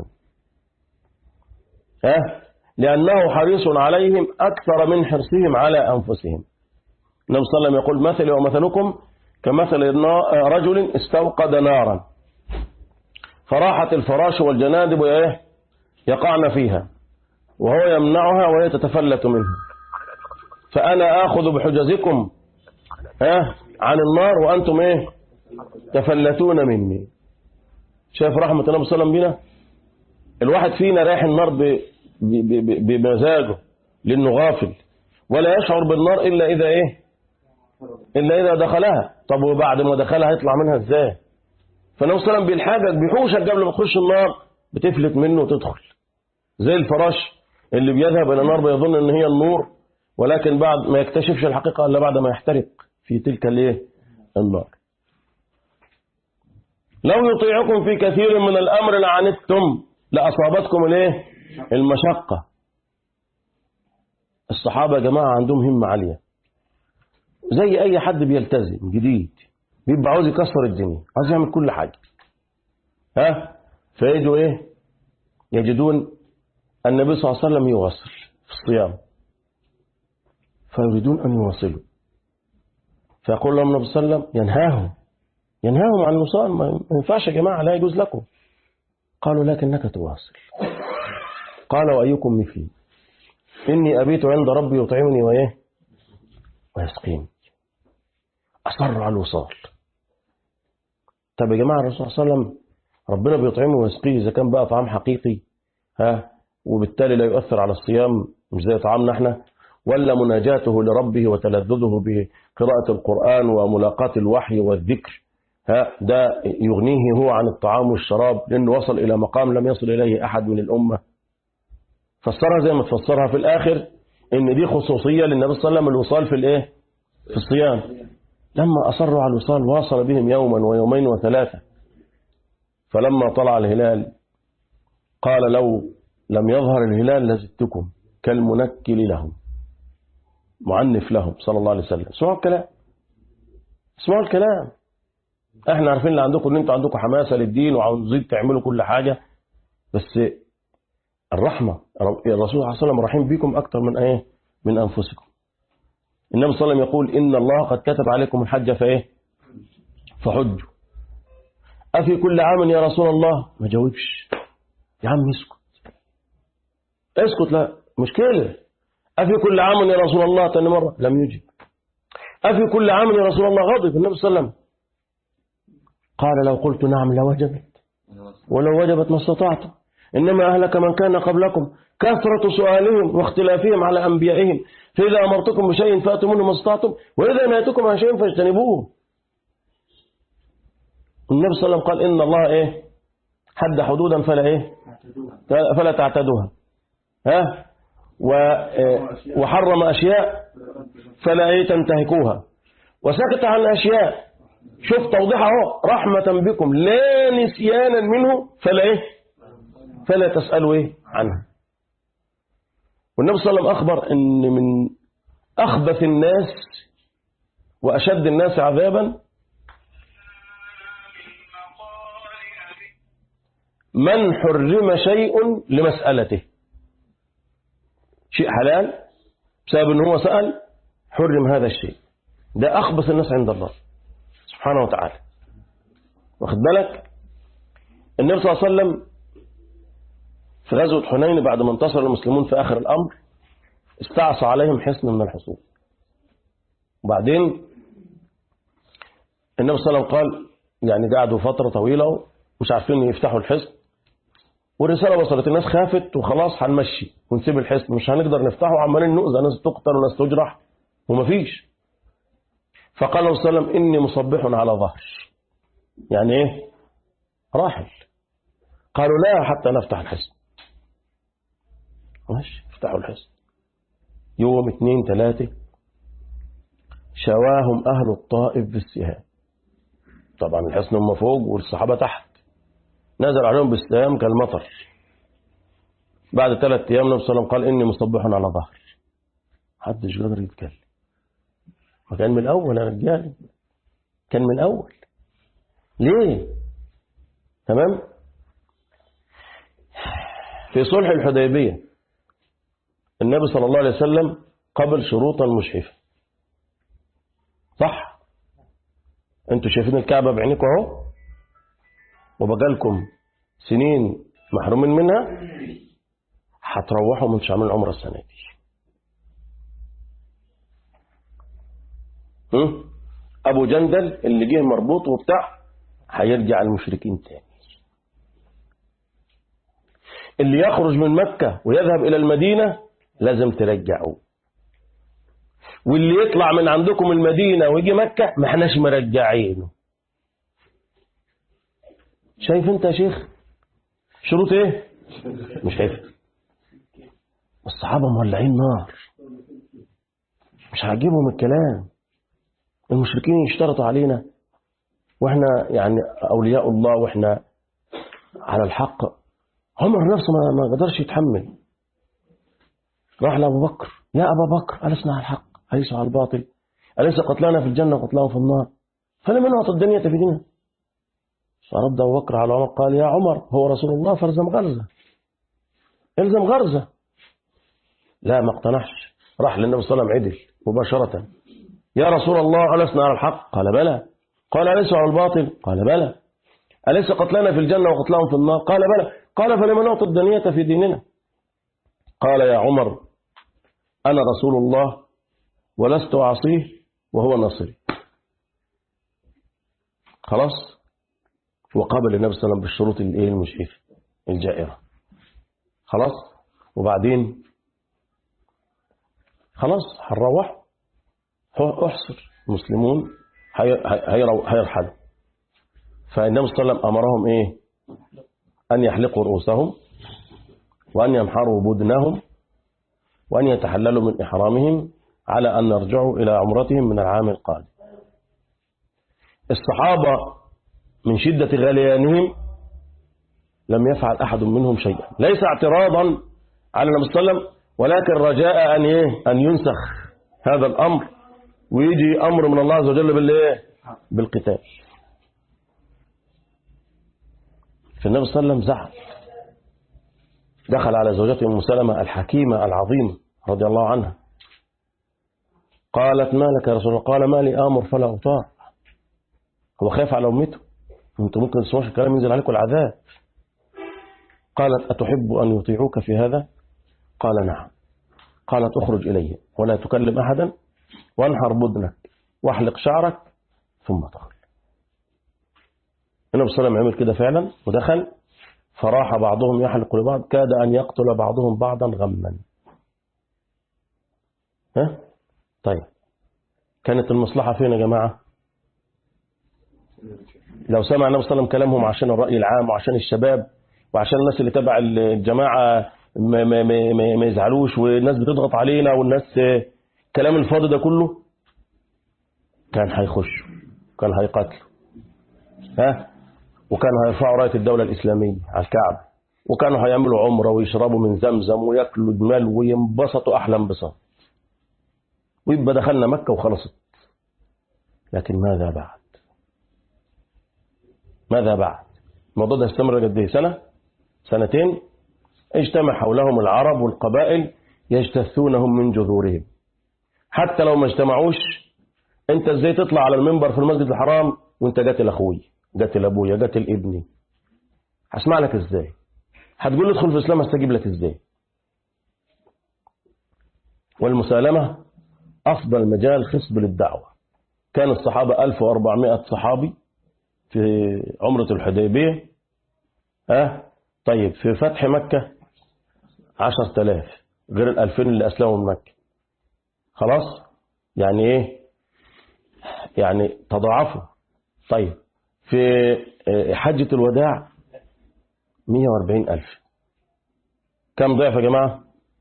ها لأنه حريص عليهم أكثر من حرصهم على أنفسهم النبي صلى الله عليه وسلم يقول مثلي ومثلكم كمثل رجل استوقد نارا فراحت الفراش والجنادب إيه يقعن فيها وهو يمنعها وهي تتفلت منه فأنا آخذ بحجزكم ها عن النار وأنتم إيه تفلتون مني شايف رحمة النبي صلى الله عليه وسلم بنا الواحد فينا رايح النار ب... بمزاجه لأنه غافل ولا يشعر بالنار إلا إذا إيه إلا إذا دخلها طب وبعد ما دخلها يطلع منها إزاي فالنبي صلى الله عليه وسلم بيلحقك بيحوشك قبل ما تخش النار بتفلت منه وتدخل زي الفراش اللي بيذهب إلى النار بيظن إن هي النور ولكن بعد ما يكتشفش الحقيقة إلا بعد ما يحترق في تلك الايه النار لو يطيعكم في كثير من الأمر لعنتم لأصابتكم الايه المشقة الصحابة يا جماعة عندهم همة عالية زي أي حد بيلتزم جديد بيبقى عاوز يكسر الدنيا عاوز يعمل كل حاجة ها فيجوا ايه يجدون النبي صلى الله عليه وسلم يواصل في الصيام فيريدون أن يواصلوا فيقول لهم النبي صلى الله عليه وسلم ينهاهم ينهاهم عن الوصال ما ينفعش يا جماعة لا يجوز لكم قالوا لكنك تواصل قال وأيكم مثلي إني أبيت عند ربي يطعمني وإيه ويسقيني أصر على الوصال طب يا جماعة الرسول صلى الله عليه وسلم ربنا بيطعمه ويسقيه إذا كان بقى طعام حقيقي ها وبالتالي لا يؤثر على الصيام مش زي طعامنا احنا ولا مناجاته لربه وتلذذه بقراءة القرآن وملاقاة الوحي والذكر ها ده يغنيه هو عن الطعام والشراب لأنه وصل إلى مقام لم يصل إليه أحد من الأمة فسرها زي ما تفسرها في الآخر إن دي خصوصية للنبي صلى الله عليه وسلم الوصال في الإيه في الصيام لما أصروا على الوصال واصل بهم يوما ويومين وثلاثة فلما طلع الهلال قال لو لم يظهر الهلال لزدتكم كالمنكل لهم معنف لهم صلى الله عليه وسلم اسمعوا الكلام اسمعوا الكلام احنا عارفين اللي عندكم ان انتوا عندكم حماسة للدين وعاوزين تعملوا كل حاجة بس الرحمة الرسول صلى الله عليه وسلم رحيم بكم أكثر من ايه من أنفسكم النبي صلى الله عليه وسلم يقول إن الله قد كتب عليكم الحج فايه فحجوا أفي كل عام يا رسول الله ما جاوبش يا عم اسكت اسكت لا مشكلة أفي كل عام يا رسول الله تاني مرة لم يجب أفي كل عام يا رسول الله غضب النبي صلى الله عليه وسلم قال لو قلت نعم لوجبت ولو وجبت ما استطعت إنما أهلك من كان قبلكم كثرة سؤالهم واختلافهم على أنبيائهم فإذا أمرتكم بشيء فأتوا منه ما استطعتم وإذا نهيتكم عن شيء فاجتنبوه النبي صلى الله عليه وسلم قال إن الله إيه حد حدودا فلا إيه فلا تعتدوها ها و وحرم أشياء فلا إيه تنتهكوها وسكت عن أشياء شوف توضيح اهو رحمة بكم لا نسيانا منه فلا إيه فلا تسألوا إيه عنها والنبي صلى الله عليه وسلم أخبر أن من أخبث الناس وأشد الناس عذابا من حرم شيء لمسألته شيء حلال بسبب أنه هو سأل حرم هذا الشيء ده أخبث الناس عند الله سبحانه وتعالى واخد بالك النبي صلى الله عليه وسلم في غزوة حنين بعد ما انتصر المسلمون في آخر الأمر استعصى عليهم حصن من الحصون وبعدين النبي صلى الله عليه وسلم قال يعني قعدوا فترة طويلة مش عارفين يفتحوا الحصن والرسالة وصلت الناس خافت وخلاص هنمشي ونسيب الحصن مش هنقدر نفتحه عمالين نؤذى ناس تقتل وناس تجرح ومفيش فقال النبي صلى الله عليه وسلم إني مصبح على ظهر يعني إيه راحل قالوا لا حتى نفتح الحصن ماشي افتحوا الحصن يوم اثنين ثلاثة شواهم أهل الطائف بالسهام طبعا الحصن هم فوق والصحابة تحت نزل عليهم بالسهام كالمطر بعد ثلاث أيام النبي صلى الله عليه وسلم قال إني مصبح على ظهر محدش قادر يتكلم ما كان من الأول يا رجال كان من الأول ليه تمام في صلح الحديبية النبي صلى الله عليه وسلم قبل شروطا مشحفة صح انتوا شايفين الكعبة بعينكم اهو وبقالكم سنين محرومين منها هتروحوا من شعب العمرة السنة دي هم؟ ابو جندل اللي جه مربوط وبتاع هيرجع المشركين تاني اللي يخرج من مكة ويذهب إلى المدينة لازم ترجعوه واللي يطلع من عندكم المدينة ويجي مكة ما احناش مرجعينه شايف انت يا شيخ شروط ايه مش شايف الصحابة مولعين نار مش هجيبهم الكلام المشركين يشترطوا علينا واحنا يعني اولياء الله واحنا على الحق عمر نفسه ما ما قدرش يتحمل راح لابو بكر يا ابا بكر ألسنا على الحق أليس على الباطل أليس قتلانا في الجنة وقتلاهم في النار فلما نعطي الدنيا في ديننا فرد أبو بكر على عمر قال يا عمر هو رسول الله فالزم غرزة الزم غرزة لا ما اقتنعش راح للنبي صلى الله عليه وسلم عدل مباشرة يا رسول الله ألسنا على الحق قال بلى قال أليس على الباطل قال بلى أليس قتلنا في الجنة وقتلهم في النار قال بلى قال فلما نعطي الدنيا في ديننا قال يا عمر أنا رسول الله ولست أعصيه وهو ناصري خلاص وقابل النبي صلى الله عليه وسلم بالشروط الايه المشرفة الجائرة خلاص وبعدين خلاص هنروح احصر المسلمون هيرحلوا فالنبي صلى الله عليه وسلم أمرهم إيه أن يحلقوا رؤوسهم وأن يمحروا بدنهم وأن يتحللوا من إحرامهم على أن يرجعوا إلى عمرتهم من العام القادم الصحابة من شدة غليانهم لم يفعل أحد منهم شيئا ليس اعتراضا على النبي صلى الله عليه وسلم ولكن رجاء أن, إيه؟ أن ينسخ هذا الأمر ويجي أمر من الله عز وجل بالإيه؟ بالقتال فالنبي صلى الله عليه وسلم زعل دخل على زوجته أم سلمة الحكيمة العظيمة رضي الله عنها قالت ما لك يا رسول الله قال ما لي آمر فلا أطاع هو خايف على أمته أنت ممكن تسمعش الكلام ينزل عليكم العذاب قالت أتحب أن يطيعوك في هذا قال نعم قالت اخرج إلي ولا تكلم أحدا وانحر بدنك واحلق شعرك ثم تخرج النبي صلى الله عليه وسلم عمل كده فعلا ودخل فراح بعضهم يحلق لبعض كاد أن يقتل بعضهم بعضا غما ها طيب كانت المصلحة فين يا جماعة لو سمع النبي صلى الله عليه وسلم كلامهم عشان الرأي العام وعشان الشباب وعشان الناس اللي تبع الجماعة ما, ما, ما, ما, ما يزعلوش والناس بتضغط علينا والناس كلام الفاضي ده كله كان هيخشوا كان هيقتلوا ها وكانوا هيرفعوا راية الدولة الإسلامية على الكعبة وكانوا هيعملوا عمرة ويشربوا من زمزم وياكلوا جمال وينبسطوا أحلى انبساط ويبقى دخلنا مكة وخلصت لكن ماذا بعد ماذا بعد الموضوع ده استمر قد ايه سنة سنتين اجتمع حولهم العرب والقبائل يجتثونهم من جذورهم حتى لو ما اجتمعوش انت ازاي تطلع على المنبر في المسجد الحرام وانت قاتل اخوي قاتل ابويا قاتل ابني هسمع لك ازاي هتقول لي ادخل في الاسلام هستجيب لك ازاي والمسالمة افضل مجال خصب للدعوة كان الصحابة 1400 صحابي في عمرة الحديبية ها طيب في فتح مكة 10000 غير ال 2000 اللي اسلموا من مكة خلاص يعني ايه يعني تضاعفوا طيب في حجة الوداع 140 ألف كم ضعف يا جماعة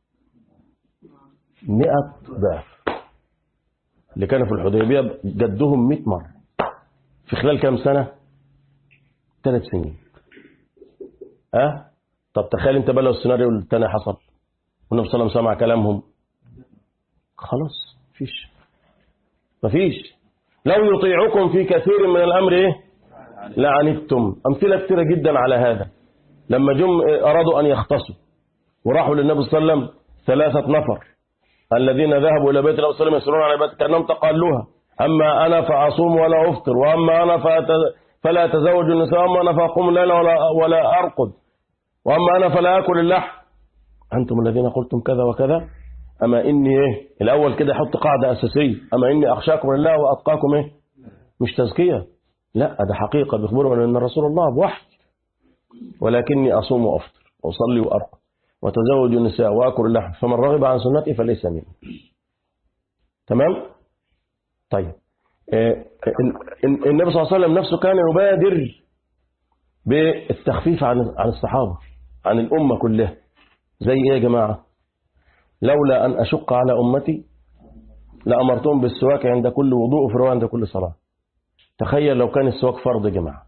100 ضعف اللي كانوا في الحديبية جدهم 100 مرة في خلال كام سنة ثلاث سنين أه طب تخيل انت بقى لو السيناريو الثاني حصل والنبي صلى الله عليه وسلم سمع كلامهم خلاص مفيش مفيش لو يطيعكم في كثير من الأمر إيه لعنتم أمثلة كثيرة جدا على هذا لما جم أرادوا أن يختصوا وراحوا للنبي صلى الله عليه وسلم ثلاثة نفر الذين ذهبوا إلى بيت الله صلى الله عليه وسلم يسرون على بيت كأنهم تقالوها أما أنا فأصوم ولا أفطر وأما أنا فلا أتزوج النساء وأما أنا فأقوم الليل ولا, ولا أرقد وأما أنا فلا أكل اللحم أنتم الذين قلتم كذا وكذا أما إني إيه الأول كده يحط قاعدة أساسية أما إني أخشاكم لله وأتقاكم إيه مش تزكية لا ده حقيقة بيخبرنا أن رسول الله بوحي ولكني أصوم وأفطر وأصلي وأرقد وتزوج النساء وأكل اللحم فمن رغب عن سنتي فليس مني تمام طيب النبي صلى الله عليه وسلم نفسه كان يبادر بالتخفيف عن عن الصحابة عن الأمة كلها زي إيه يا جماعة لولا أن أشق على أمتي لأمرتهم بالسواك عند كل وضوء وفي عند كل صلاة تخيل لو كان السواك فرض يا جماعة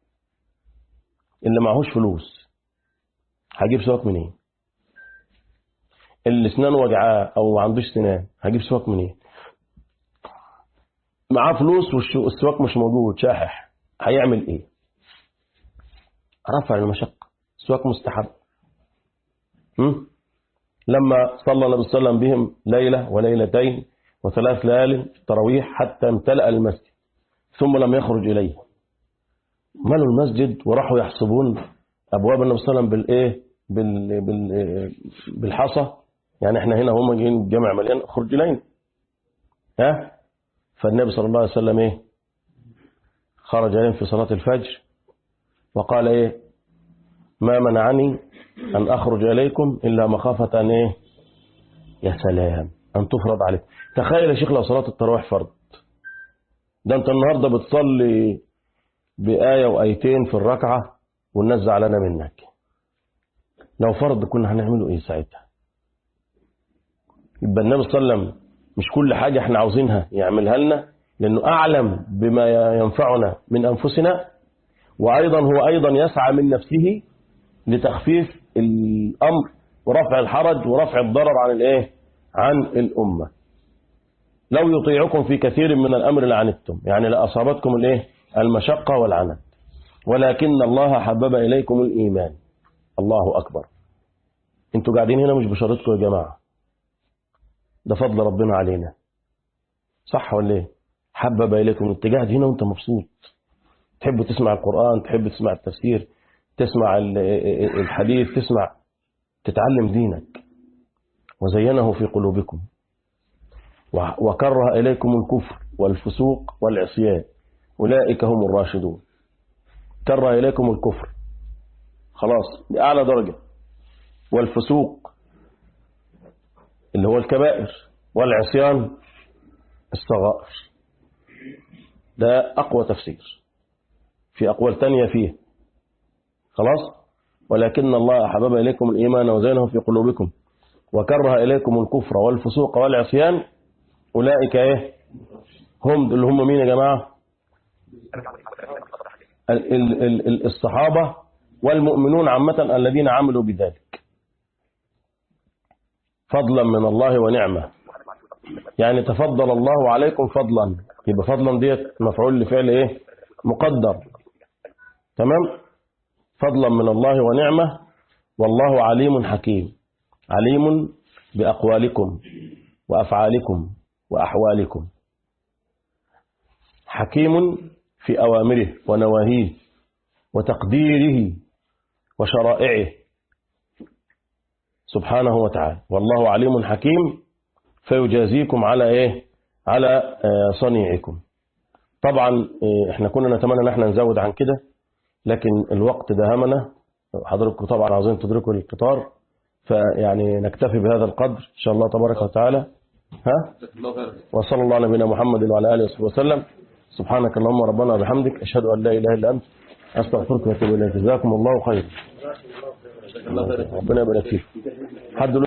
اللي معهوش فلوس هجيب سواك منين اللي اسنانه وجعاه او ما عندوش سنان هجيب سواك منين معاه فلوس والسواك مش موجود شاحح هيعمل ايه رفع المشقة السواك مستحب م? لما صلى النبي صلى الله عليه وسلم بهم ليلة وليلتين وثلاث ليال تراويح حتى امتلأ المسجد ثم لم يخرج إليه ملوا المسجد وراحوا يحسبون أبواب النبي صلى الله عليه وسلم بالإيه بال بال بالحصى يعني احنا هنا هم جايين الجامع مليان خرج إلينا ها فالنبي صلى الله عليه وسلم إيه خرج عليهم في صلاة الفجر وقال إيه ما منعني أن أخرج إليكم إلا مخافة أن إيه يا سلام أن تفرض عليك تخيل يا شيخ لو صلاة التراويح فرض ده أنت النهاردة بتصلي بآية وآيتين في الركعة والناس زعلانة منك لو فرض كنا هنعمله إيه ساعتها يبقى النبي صلى الله عليه وسلم مش كل حاجة احنا عاوزينها يعملها لنا لأنه أعلم بما ينفعنا من أنفسنا وأيضا هو أيضا يسعى من نفسه لتخفيف الأمر ورفع الحرج ورفع الضرر عن الإيه عن الأمة لو يطيعكم في كثير من الأمر لعنتم يعني لأصابتكم الإيه المشقة والعنت ولكن الله حبب إليكم الإيمان الله أكبر انتوا قاعدين هنا مش بشرطكم يا جماعة ده فضل ربنا علينا صح ولا ايه حبب إليكم انت قاعد هنا وانت مبسوط تحب تسمع القرآن تحب تسمع التفسير تسمع الحديث تسمع تتعلم دينك وزينه في قلوبكم وكره إليكم الكفر والفسوق والعصيان أولئك هم الراشدون كره إليكم الكفر خلاص بأعلى درجة والفسوق اللي هو الكبائر والعصيان الصغائر ده أقوى تفسير في أقوال تانية فيه خلاص ولكن الله حبب إليكم الإيمان وزينه في قلوبكم وكره إليكم الكفر والفسوق والعصيان أولئك إيه هم اللي هم مين يا جماعة ال- ال- ال- ال- الصحابة والمؤمنون عامة الذين عملوا بذلك فضلا من الله ونعمة يعني تفضل الله عليكم فضلا يبقى فضلا ديت مفعول لفعل ايه مقدر تمام فضلا من الله ونعمة والله عليم حكيم عليم بأقوالكم وأفعالكم وأحوالكم حكيم في أوامره ونواهيه وتقديره وشرائعه سبحانه وتعالى والله عليم حكيم فيجازيكم على ايه على آه، صنيعكم طبعا آه، احنا كنا نتمنى ان احنا نزود عن كده لكن الوقت دهمنا حضراتكم طبعا عاوزين تدركوا القطار فيعني نكتفي بهذا القدر ان شاء الله تبارك وتعالى ها وصلى الله على نبينا محمد وعلى اله وصحبه وسلم سبحانك اللهم ربنا وبحمدك اشهد ان لا اله الا انت استغفرك واتوب اليك جزاكم الله خيرا ربنا يبارك فيك حد